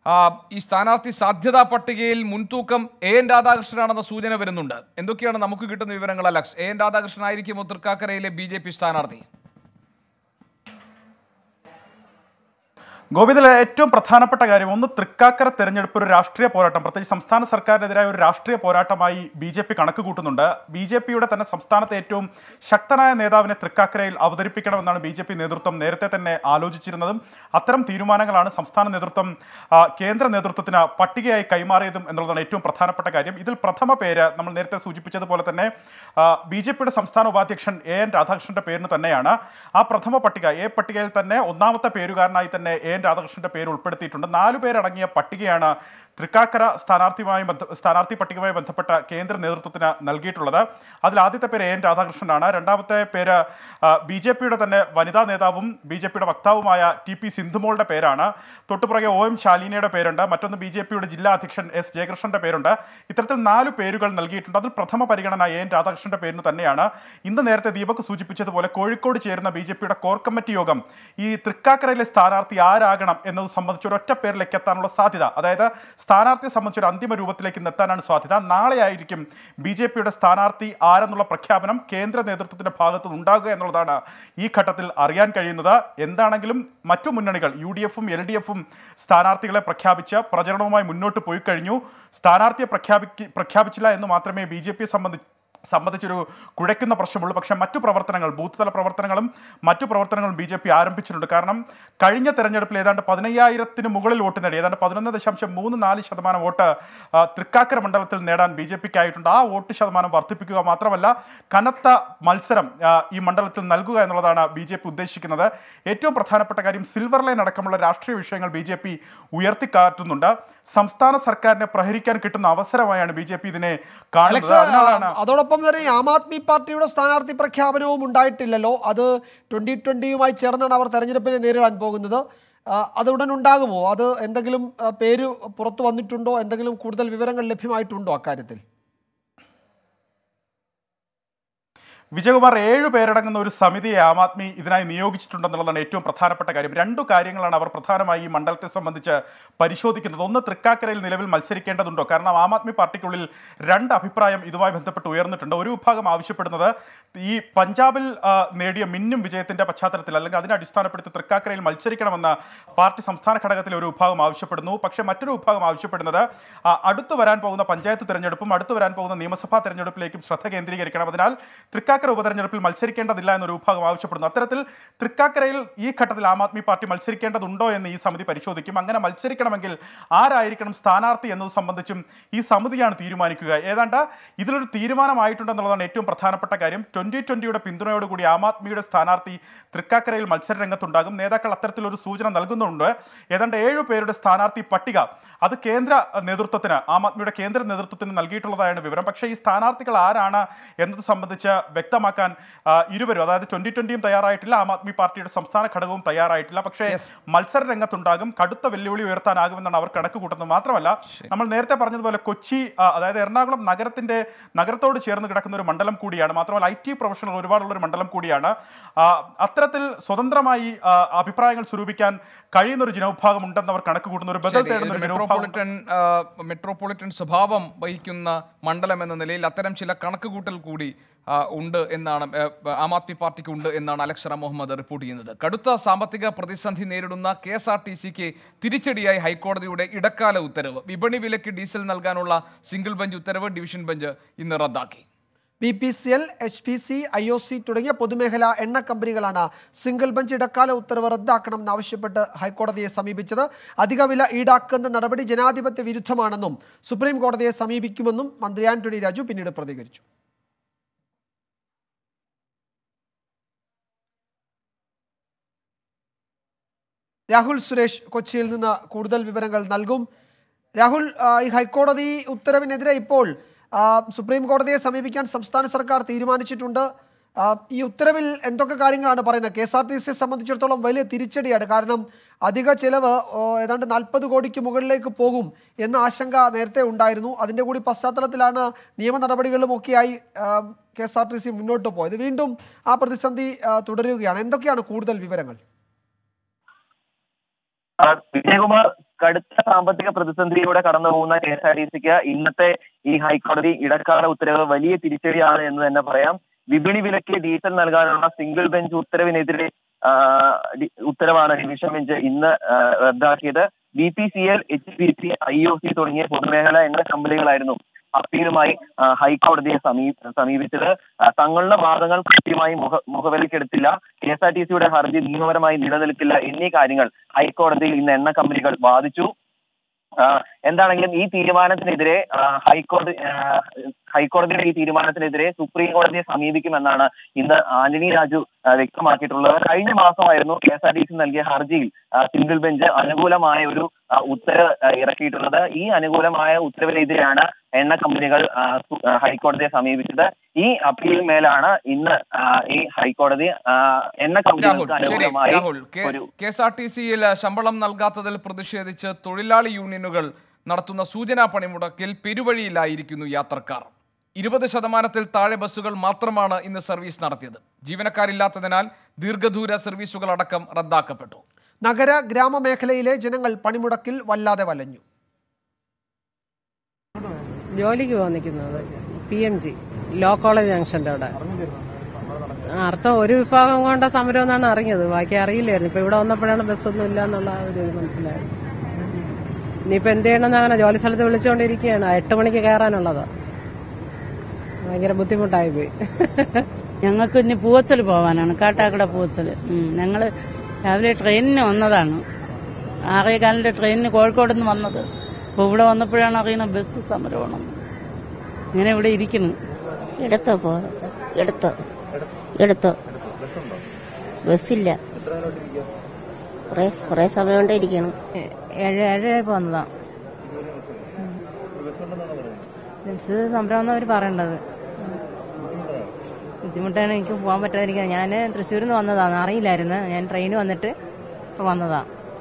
ആ, ഈ സ്ഥാനാർത്ഥി സാധ്യതാ പട്ടികയിൽ മുൻതൂക്കം എ എൻ രാധാകൃഷ്ണനാണെന്ന സൂചന വരുന്നുണ്ട് എന്തൊക്കെയാണ് നമുക്ക് കിട്ടുന്ന വിവരങ്ങൾ അലക്സ് എ എൻ രാധാകൃഷ്ണനായിരിക്കുമോ തൃക്കാക്കരയിലെ ബി ജെ പി സ്ഥാനാർത്ഥി ഗോപിതിലെ ഏറ്റവും പ്രധാനപ്പെട്ട കാര്യം ഒന്ന് തൃക്കാക്കര തെരഞ്ഞെടുപ്പ് ഒരു രാഷ്ട്രീയ പോരാട്ടം പ്രത്യേകിച്ച് സംസ്ഥാന സർക്കാരിനെതിരായ ഒരു രാഷ്ട്രീയ പോരാട്ടമായി ബി ജെ പി കണക്ക് കൂട്ടുന്നുണ്ട് ബി ജെ പിയുടെ തന്നെ സംസ്ഥാനത്തെ ഏറ്റവും ശക്തനായ നേതാവിനെ തൃക്കാക്കരയിൽ അവതരിപ്പിക്കണമെന്നാണ് ബി ജെ പി നേതൃത്വം നേരത്തെ തന്നെ ആലോചിച്ചിരുന്നതും അത്തരം തീരുമാനങ്ങളാണ് സംസ്ഥാന നേതൃത്വം ആ, കേന്ദ്ര നേതൃത്വത്തിന് പട്ടികയായി കൈമാറിയതും എന്നുള്ളതാണ് ഏറ്റവും പ്രധാനപ്പെട്ട കാര്യം ഇതിൽ പ്രഥമ പേര് നമ്മൾ നേരത്തെ സൂചിപ്പിച്ചതുപോലെ തന്നെ ബി ജെ പിയുടെ സംസ്ഥാന ഉപാധ്യക്ഷൻ എ എൻ രാധാകൃഷ്ണന്റെ പേരിന് തന്നെയാണ് ആ പ്രഥമ പട്ടിക എ പട്ടികയിൽ തന്നെ ഒന്നാമത്തെ പേരുകാരനായി തന്നെ എ എൻ രാധാകൃഷ്ണന്റെ പേര് ഉൾപ്പെടുത്തിയിട്ടുണ്ട് നാലു പേരടങ്ങിയ പട്ടികയാണ് തൃക്കാക്കര സ്ഥാനാർത്ഥിയുമായി ബന്ധ സ്ഥാനാർത്ഥി പട്ടികയുമായി ബന്ധപ്പെട്ട കേന്ദ്ര നേതൃത്വത്തിന് നൽകിയിട്ടുള്ളത് അതിൽ ആദ്യത്തെ പേര് എ എൻ രാധാകൃഷ്ണനാണ് രണ്ടാമത്തെ പേര് ബി ജെ പിയുടെ തന്നെ വനിതാ നേതാവും ബി ജെ പിയുടെ വക്താവുമായ ടി പി സിന്ധുമോളുടെ പേരാണ് തൊട്ടുപുറകെ ഒ എം ശാലിനിയുടെ പേരുണ്ട് മറ്റൊന്ന് ബി ജെ പിയുടെ ജില്ലാ അധ്യക്ഷൻ എസ് ജയകൃഷ്ണന്റെ പേരുണ്ട് ഇത്തരത്തിൽ നാല് പേരുകൾ നൽകിയിട്ടുണ്ട് അതിൽ പ്രഥമ പരിഗണന എ എൻ രാധാകൃഷ്ണന്റെ പേരിന് തന്നെയാണ് ഇന്ന് നേരത്തെ ദീപക് സൂചിപ്പിച്ചതുപോലെ കോഴിക്കോട് ചേരുന്ന ബി ജെ പിയുടെ കോർ കമ്മിറ്റി യോഗം ഈ തൃക്കാക്കരയിലെ സ്ഥാനാർത്ഥി ആരാകണം എന്നത് സംബന്ധിച്ച് ഒരൊറ്റ പേരിലേക്ക് എത്താനുള്ള സാധ്യത അതായത് സ്ഥാനാർത്ഥിയെ സംബന്ധിച്ച് ഒരു അന്തിമ രൂപത്തിലേക്ക് ഇന്ന് എത്താനാണ് സാധ്യത നാളെ ആയിരിക്കും ബി ജെ പിയുടെ സ്ഥാനാർത്ഥി ആരെന്നുള്ള പ്രഖ്യാപനം കേന്ദ്ര നേതൃത്വത്തിന്റെ ഭാഗത്ത് നിന്ന് ഉണ്ടാകുക എന്നുള്ളതാണ് ഈ ഘട്ടത്തിൽ അറിയാൻ കഴിയുന്നത് എന്താണെങ്കിലും മറ്റു മുന്നണികൾ യു ഡി എഫും എൽ ഡി എഫും സ്ഥാനാർത്ഥികളെ പ്രഖ്യാപിച്ച് പ്രചരണവുമായി മുന്നോട്ട് പോയി കഴിഞ്ഞു സ്ഥാനാർത്ഥിയെ പ്രഖ്യാപിക്ക പ്രഖ്യാപിച്ചില്ല എന്ന് മാത്രമേ ബി ജെ പിയെ സംബന്ധിച്ച് സംബന്ധിച്ചൊരു കുഴയ്ക്കുന്ന പ്രശ്നമുള്ളൂ പക്ഷേ മറ്റു പ്രവർത്തനങ്ങൾ ബൂത്ത് തല പ്രവർത്തനങ്ങളും മറ്റു പ്രവർത്തനങ്ങളും ബി ജെ പി ആരംഭിച്ചിട്ടുണ്ട് കാരണം കഴിഞ്ഞ തെരഞ്ഞെടുപ്പിൽ ഏതാണ്ട് പതിനയ്യായിരത്തിന് മുകളിൽ വോട്ട് നേടി ഏതാണ്ട് പതിനൊന്ന് ദശാംശം മൂന്ന് നാല് ശതമാനം വോട്ട് ആ, തൃക്കാക്കര മണ്ഡലത്തിൽ നേടാൻ ബി ജെ പിക്ക് ആയിട്ടുണ്ട് ആ വോട്ട് ശതമാനം വർദ്ധിപ്പിക്കുക മാത്രമല്ല കനത്ത മത്സരം ആ, ഈ മണ്ഡലത്തിൽ നൽകുക എന്നുള്ളതാണ് ബി ജെ പി ഉദ്ദേശിക്കുന്നത് ഏറ്റവും പ്രധാനപ്പെട്ട കാര്യം സിൽവർ ലൈൻ അടക്കമുള്ള രാഷ്ട്രീയ വിഷയങ്ങൾ ബി ജെ പി ഉയർത്തിക്കാട്ടുന്നുണ്ട് സംസ്ഥാന സർക്കാരിനെ പ്രഹരിക്കാൻ കിട്ടുന്ന അവസരമായാണ് ബി ജെ പി ഇതിനെ കാണുന്നത് അലക്സ് അതിനാലാണ് അതോടൊപ്പം തന്നെ ഈ ആം ആദ്മി പാർട്ടിയുടെ സ്ഥാനാർത്ഥി പ്രഖ്യാപനവും ഉണ്ടായിട്ടില്ലല്ലോ അത് ട്വന്റി ട്വന്റിയുമായി ചേർന്നാണ് അവർ തെരഞ്ഞെടുപ്പിനെ നേരിടാൻ പോകുന്നത് ആ, അത് ഉടൻ ഉണ്ടാകുമോ അത് എന്തെങ്കിലും ആ, പേര് പുറത്തു വന്നിട്ടുണ്ടോ എന്തെങ്കിലും കൂടുതൽ വിവരങ്ങൾ ലഭ്യമായിട്ടുണ്ടോ അക്കാര്യത്തിൽ വിജയകുമാർ ഏഴ് പേരടങ്ങുന്ന ഒരു സമിതിയെ ആം ആദ്മി ഇതിനായി നിയോഗിച്ചിട്ടുണ്ടെന്നുള്ളതാണ് ഏറ്റവും പ്രധാനപ്പെട്ട കാര്യം രണ്ടു കാര്യങ്ങളാണ് അവർ പ്രധാനമായി ഈ മണ്ഡലത്തെ സംബന്ധിച്ച് പരിശോധിക്കുന്നത് ഒന്ന് തൃക്കാക്കരയിൽ നിലവിൽ മത്സരിക്കേണ്ടതുണ്ടോ കാരണം ആം ആദ്മി പാർട്ടിക്കുള്ളിൽ രണ്ട് അഭിപ്രായം ഇതുമായി ബന്ധപ്പെട്ട് ഉയർന്നിട്ടുണ്ട് ഒരു വിഭാഗം ആവശ്യപ്പെടുന്നത് ഈ പഞ്ചാബിൽ ആ, നേടിയ മിന്നും വിജയത്തിന്റെ പശ്ചാത്തലത്തിൽ അല്ലെങ്കിൽ അതിനെ അടിസ്ഥാനപ്പെടുത്തി തൃക്കാക്കരയിൽ മത്സരിക്കണമെന്ന് പാർട്ടി സംസ്ഥാന ഘടകത്തിലെ ഒരു വിഭാഗം ആവശ്യപ്പെടുന്നു പക്ഷേ മറ്റൊരു വിഭാഗം ആവശ്യപ്പെടുന്നത് ആ, അടുത്ത് വരാൻ പോകുന്ന പഞ്ചായത്ത് തെരഞ്ഞെടുപ്പും അടുത്ത് വരാൻ പോകുന്ന നിയമസഭാ തെരഞ്ഞെടുപ്പിലേക്കും ശ്രദ്ധ കേന്ദ്രീകരിക്കണം അതിനാൽ തൃക്കാക്കര ഉപതെരഞ്ഞെടുപ്പിൽ മത്സരിക്കേണ്ടതില്ല എന്നൊരു വിഭാഗം ആവശ്യപ്പെടുന്നു അത്തരത്തിൽ തൃക്കാക്കരയിൽ ഈ ഘട്ടത്തിൽ ആം ആദ്മി പാർട്ടി മത്സരിക്കേണ്ടതുണ്ടോ എന്ന് ഈ സമിതി പരിശോധിക്കും അങ്ങനെ മത്സരിക്കണമെങ്കിൽ ആരായിരിക്കണം സ്ഥാനാർത്ഥി എന്നത് സംബന്ധിച്ചും ഈ സമിതിയാണ് തീരുമാനിക്കുക ഏതാണ്ട് ഇതിലൊരു തീരുമാനമായിട്ടുണ്ടെന്നുള്ളതാണ് ഏറ്റവും പ്രധാനപ്പെട്ട കാര്യം ട്വന്റി ട്വന്റിയുടെ പിന്തുണയോടുകൂടി ആം ആദ്മിയുടെ സ്ഥാനാർത്ഥി തൃക്കാക്കരയിൽ മത്സര രംഗത്തുണ്ടാകും നേതാക്കൾ അത്തരത്തിലൊരു സൂചന നൽകുന്നുണ്ട് ഏതാണ്ട് ഏഴു പേരുടെ സ്ഥാനാർത്ഥി പട്ടിക അത് കേന്ദ്ര നേതൃത്വത്തിന് ആം ആദ്മിയുടെ കേന്ദ്ര നേതൃത്വത്തിന് നൽകിയിട്ടുള്ളതായാണ് വിവരം പക്ഷേ ഈ സ്ഥാനാർത്ഥികൾ ആരാണ് എന്നത് സംബന്ധിച്ച് വ്യക്തമാക്കാൻ ആ, ഇരുവരും അതായത് ട്വന്റി ട്വന്റിയും തയ്യാറായിട്ടില്ല ആം ആദ്മി പാർട്ടിയുടെ സംസ്ഥാന ഘടകവും തയ്യാറായിട്ടില്ല പക്ഷേ മത്സര രംഗത്തുണ്ടാകും കടുത്ത വെല്ലുവിളി ഉയർത്താനാകുമെന്നാണ് അവർ കണക്ക് കൂട്ടുന്നത് മാത്രമല്ല നമ്മൾ നേരത്തെ പറഞ്ഞതുപോലെ കൊച്ചി ആ, അതായത് എറണാകുളം നഗരത്തിന്റെ നഗരത്തോട് ചേർന്ന് കിടക്കുന്ന ഒരു മണ്ഡലം കൂടിയാണ് മാത്രമല്ല ഐ ടി പ്രൊഫഷണൽ ഒരുപാടുള്ള ഒരു മണ്ഡലം കൂടിയാണ് ആ, അത്തരത്തിൽ സ്വതന്ത്രമായി ആ, അഭിപ്രായങ്ങൾ സ്വരൂപിക്കാൻ കഴിയുന്ന ഒരു ജനവിഭാഗം ഉണ്ടെന്ന് അവർ കണക്ക് കൂട്ടുന്ന ഒരു ബദൽ ശരി, തേടുന്ന ഒരു ഒരു ജനവിഭാഗം മെട്രോപൊളിറ്റൻ ആ, മെട്രോപൊളിറ്റൻ സ്വഭാവം വഹിക്കുന്ന മണ്ഡലം എന്ന നിലയിൽ അത്തരം ചില കണക്കുകൂട്ടൽ കൂടി ആ, ഉണ്ട് എന്നാണ് ആ, ആം ആദ്മി പാർട്ടിക്ക് ഉണ്ട് എന്നാണ് അലക്സറ മുഹമ്മദ് റിപ്പോർട്ട് ചെയ്യുന്നത് കടുത്ത സാമ്പത്തിക പ്രതിസന്ധി നേരിടുന്ന കെ എസ് ആർ ടി സിക്ക് തിരിച്ചടിയായി ഹൈക്കോടതിയുടെ ഇടക്കാല ഉത്തരവ് വിപണി വിലയ്ക്ക് ഡീസൽ നൽകാനുള്ള സിംഗിൾ ബെഞ്ച് ഉത്തരവ് ഡിവിഷൻ ബെഞ്ച് ഇന്ന് റദ്ദാക്കി B P C L H P C I O C തുടങ്ങിയ പൊതുമേഖലാ എണ്ണ കമ്പനികളാണ് സിംഗിൾ ബെഞ്ച് ഇടക്കാല ഉത്തരവ് റദ്ദാക്കണം എന്നാവശ്യപ്പെട്ട് ഹൈക്കോടതിയെ സമീപിച്ചത് അധിക വില ഈടാക്കുന്ന നടപടി ജനാധിപത്യ വിരുദ്ധമാണെന്നും സുപ്രീം കോടതിയെ സമീപിക്കുമെന്നും മന്ത്രി ആന്റണി രാജു പിന്നീട് പ്രതികരിച്ചു രാഹുൽ സുരേഷ് കൊച്ചിയിൽ നിന്ന് കൂടുതൽ വിവരങ്ങൾ നൽകും രാഹുൽ ആ, ഈ ഹൈക്കോടതി ഉത്തരവിനെതിരെ ഇപ്പോൾ ആ, സുപ്രീം കോടതിയെ സമീപിക്കാൻ സംസ്ഥാന സർക്കാർ തീരുമാനിച്ചിട്ടുണ്ട് ആ, ഈ ഉത്തരവിൽ എന്തൊക്കെ കാര്യങ്ങളാണ് പറയുന്നത് കെ എസ് ആർ ടി സിയെ സംബന്ധിച്ചിടത്തോളം വലിയ തിരിച്ചടിയാണ് കാരണം അധിക ചിലവ് ഓ, ഏതാണ്ട് നാൽപ്പത് കോടിക്ക് മുകളിലേക്ക് പോകും എന്ന ആശങ്ക നേരത്തെ ഉണ്ടായിരുന്നു അതിൻ്റെ കൂടി പശ്ചാത്തലത്തിലാണ് നിയമ നടപടികളും ഒക്കെയായി K S R T C മുന്നോട്ട് പോയത് വീണ്ടും ആ പ്രതിസന്ധി ആ, തുടരുകയാണ് എന്തൊക്കെയാണ് കൂടുതൽ വിവരങ്ങൾ ആ, വിജയകുമാർ കടുത്ത സാമ്പത്തിക പ്രതിസന്ധിയിലൂടെ കടന്നു പോകുന്ന കെ എസ് ആർ ടി സിക്ക് ഇന്നത്തെ ഈ ഹൈക്കോടതി ഇടക്കാല ഉത്തരവ് വലിയ തിരിച്ചടിയാണ് എന്ന് തന്നെ പറയാം വിപണി വിലയ്ക്ക് ഡീസൽ നൽകാനുള്ള സിംഗിൾ ബെഞ്ച് ഉത്തരവിനെതിരെ ആ, ഡി- ഉത്തരവാണ് ഡിവിഷൻ ബെഞ്ച് ഇന്ന് ആ, റദ്ദാക്കിയത് B P C L H P C I O C തുടങ്ങിയ പൊതുമേഖലാ എണ്ണ കമ്പനികളായിരുന്നു അപ്പീലുമായി ആ, ഹൈക്കോടതിയെ സമീ സമീപിച്ചത് ആ, തങ്ങളുടെ വാദങ്ങൾ കൃത്യമായി മുഖ മുഖവിലക്കെടുത്തില്ല കെ എസ് ആർ ടി സിയുടെ ഹർജി നിയമപരമായി നിലനിൽക്കില്ല എന്നീ കാര്യങ്ങൾ ഹൈക്കോടതിയിൽ ഇന്ന് എണ്ണ കമ്പനികൾ വാദിച്ചു ആ, എന്താണെങ്കിലും ഈ തീരുമാനത്തിനെതിരെ ആ, ഹൈക്കോടതി ആ, ഹൈക്കോടതിയുടെ ഈ തീരുമാനത്തിനെതിരെ സുപ്രീം കോടതിയെ സമീപിക്കുമെന്നാണ് ഇന്ന് ആന്റണി രാജു ആ, വ്യക്തമാക്കിയിട്ടുള്ളത് കഴിഞ്ഞ മാസമായിരുന്നു K S R T C നൽകിയ ഹർജിയിൽ ആ, സിംഗിൾ ബെഞ്ച് അനുകൂലമായ ഒരു ആ, ഉത്തരവ് ആ, ഇറക്കിയിട്ടുള്ളത് ഈ അനുകൂലമായ ഉത്തരവിനെതിരെയാണ് എണ്ണ കമ്പനികൾ ആ, സു- ആ, ഹൈക്കോടതിയെ സമീപിച്ചത് ഈ അപ്പീൽ മേലാണ് ഇന്ന് ആ, ഈ ഹൈക്കോടതി ആ, എണ്ണ രാഹുൽ കമ്പനികൾക്ക് ശരി അനുകൂലമായി രാഹുൽ ഒരു കെ എസ് ആർ ടി സിയിൽ ശമ്പളം നൽകാത്തതിൽ പ്രതിഷേധിച്ച് തൊഴിലാളി യൂണിയനുകൾ നടത്തുന്ന സൂചനാ പണിമുടക്കിൽ പെരുവഴിയിലായിരിക്കുന്നു യാത്രക്കാർ ഇരുപത് ശതമാനത്തിൽ താഴെ ബസ്സുകൾ മാത്രമാണ് ഇന്ന് സർവീസ് നടത്തിയത് ജീവനക്കാരില്ലാത്തതിനാൽ ദീർഘദൂര സർവീസുകൾ അടക്കം റദ്ദാക്കപ്പെട്ടു നഗര ഗ്രാമമേഖലയിലെ ജനങ്ങൾ പണിമുടക്കിൽ വല്ലാതെ വലഞ്ഞു ജോലിക്ക് പോകാൻ നിൽക്കുന്നത് P M G law college ജംഗ്ഷന്റെ അവിടെ ആ, അർത്ഥം ഒരു വിഭാഗം കൊണ്ട് സമരം എന്നാണ് അറിഞ്ഞത് ബാക്കി അറിയില്ലായിരുന്നു ഇപ്പൊ ഇവിടെ വന്നപ്പോഴാണ് ബസ്സൊന്നും ഇല്ല എന്നുള്ള ഒരു ഇത് മനസ്സിലായത് ഇനിയിപ്പോ എന്ത് ചെയ്യണമെന്ന് അങ്ങനെ ജോലി സ്ഥലത്ത് വിളിച്ചുകൊണ്ടിരിക്കുകയാണ് എട്ട് മണിക്ക് കയറാനുള്ളതാ ഭയങ്കര ബുദ്ധിമുട്ടായി പോയി ഞങ്ങൾക്ക് ഇനി പൂവച്ചൽ പോകാനാണ് കാട്ടാക്കട പൂവച്ചൽ ഞങ്ങൾ രാവിലെ ട്രെയിനിന് വന്നതാണ് ആറേകാലിന്റെ ട്രെയിനിന് കോഴിക്കോട് നിന്ന് വന്നത് അപ്പോൾ ഇവിടെ വന്നപ്പോഴാണ് അറിയുന്നത് ബസ് സമരമാണെന്ന് ഇങ്ങനെ ഇവിടെ ഇരിക്കുന്നു എടുത്തോ പോ എടുത്തോ എടുത്തോ ബസ്സില്ല കുറെ കുറെ സമയം കൊണ്ട് ഇരിക്കണം ഏഴ് ഏഴരയപ്പോൾ വന്നതാ ബസ് സമരം അവർ പറയേണ്ടത് ബുദ്ധിമുട്ടാണ് എനിക്ക് പോകാൻ പറ്റാതിരിക്കുന്നത് ഞാൻ തൃശ്ശൂരിൽ നിന്ന് വന്നതാണ് അറിയില്ലായിരുന്നു ഞാൻ ട്രെയിൻ വന്നിട്ട് ഇപ്പോൾ വന്നതാ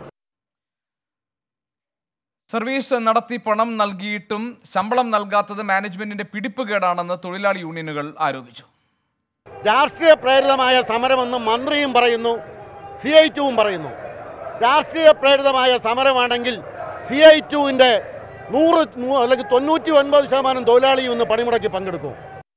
സർവീസ് നടത്തി പണം നൽകിയിട്ടും ശമ്പളം നൽകാത്തത് മാനേജ്മെന്റിന്റെ പിടിപ്പുകേടാണെന്ന് തൊഴിലാളി യൂണിയനുകൾ ആരോപിച്ചു രാഷ്ട്രീയ പ്രേരിതമായ സമരമെന്ന് മന്ത്രിയും പറയുന്നു സി ഐ ടുവും പറയുന്നു രാഷ്ട്രീയ പ്രേരിതമായ സമരമാണെങ്കിൽ സി ഐ ടുവിൻ്റെ നൂറ് നൂ- അല്ലെങ്കിൽ തൊണ്ണൂറ്റി ഒൻപത് ശതമാനം തൊഴിലാളിയും ഇന്ന് പണിമുടക്കി പങ്കെടുക്കും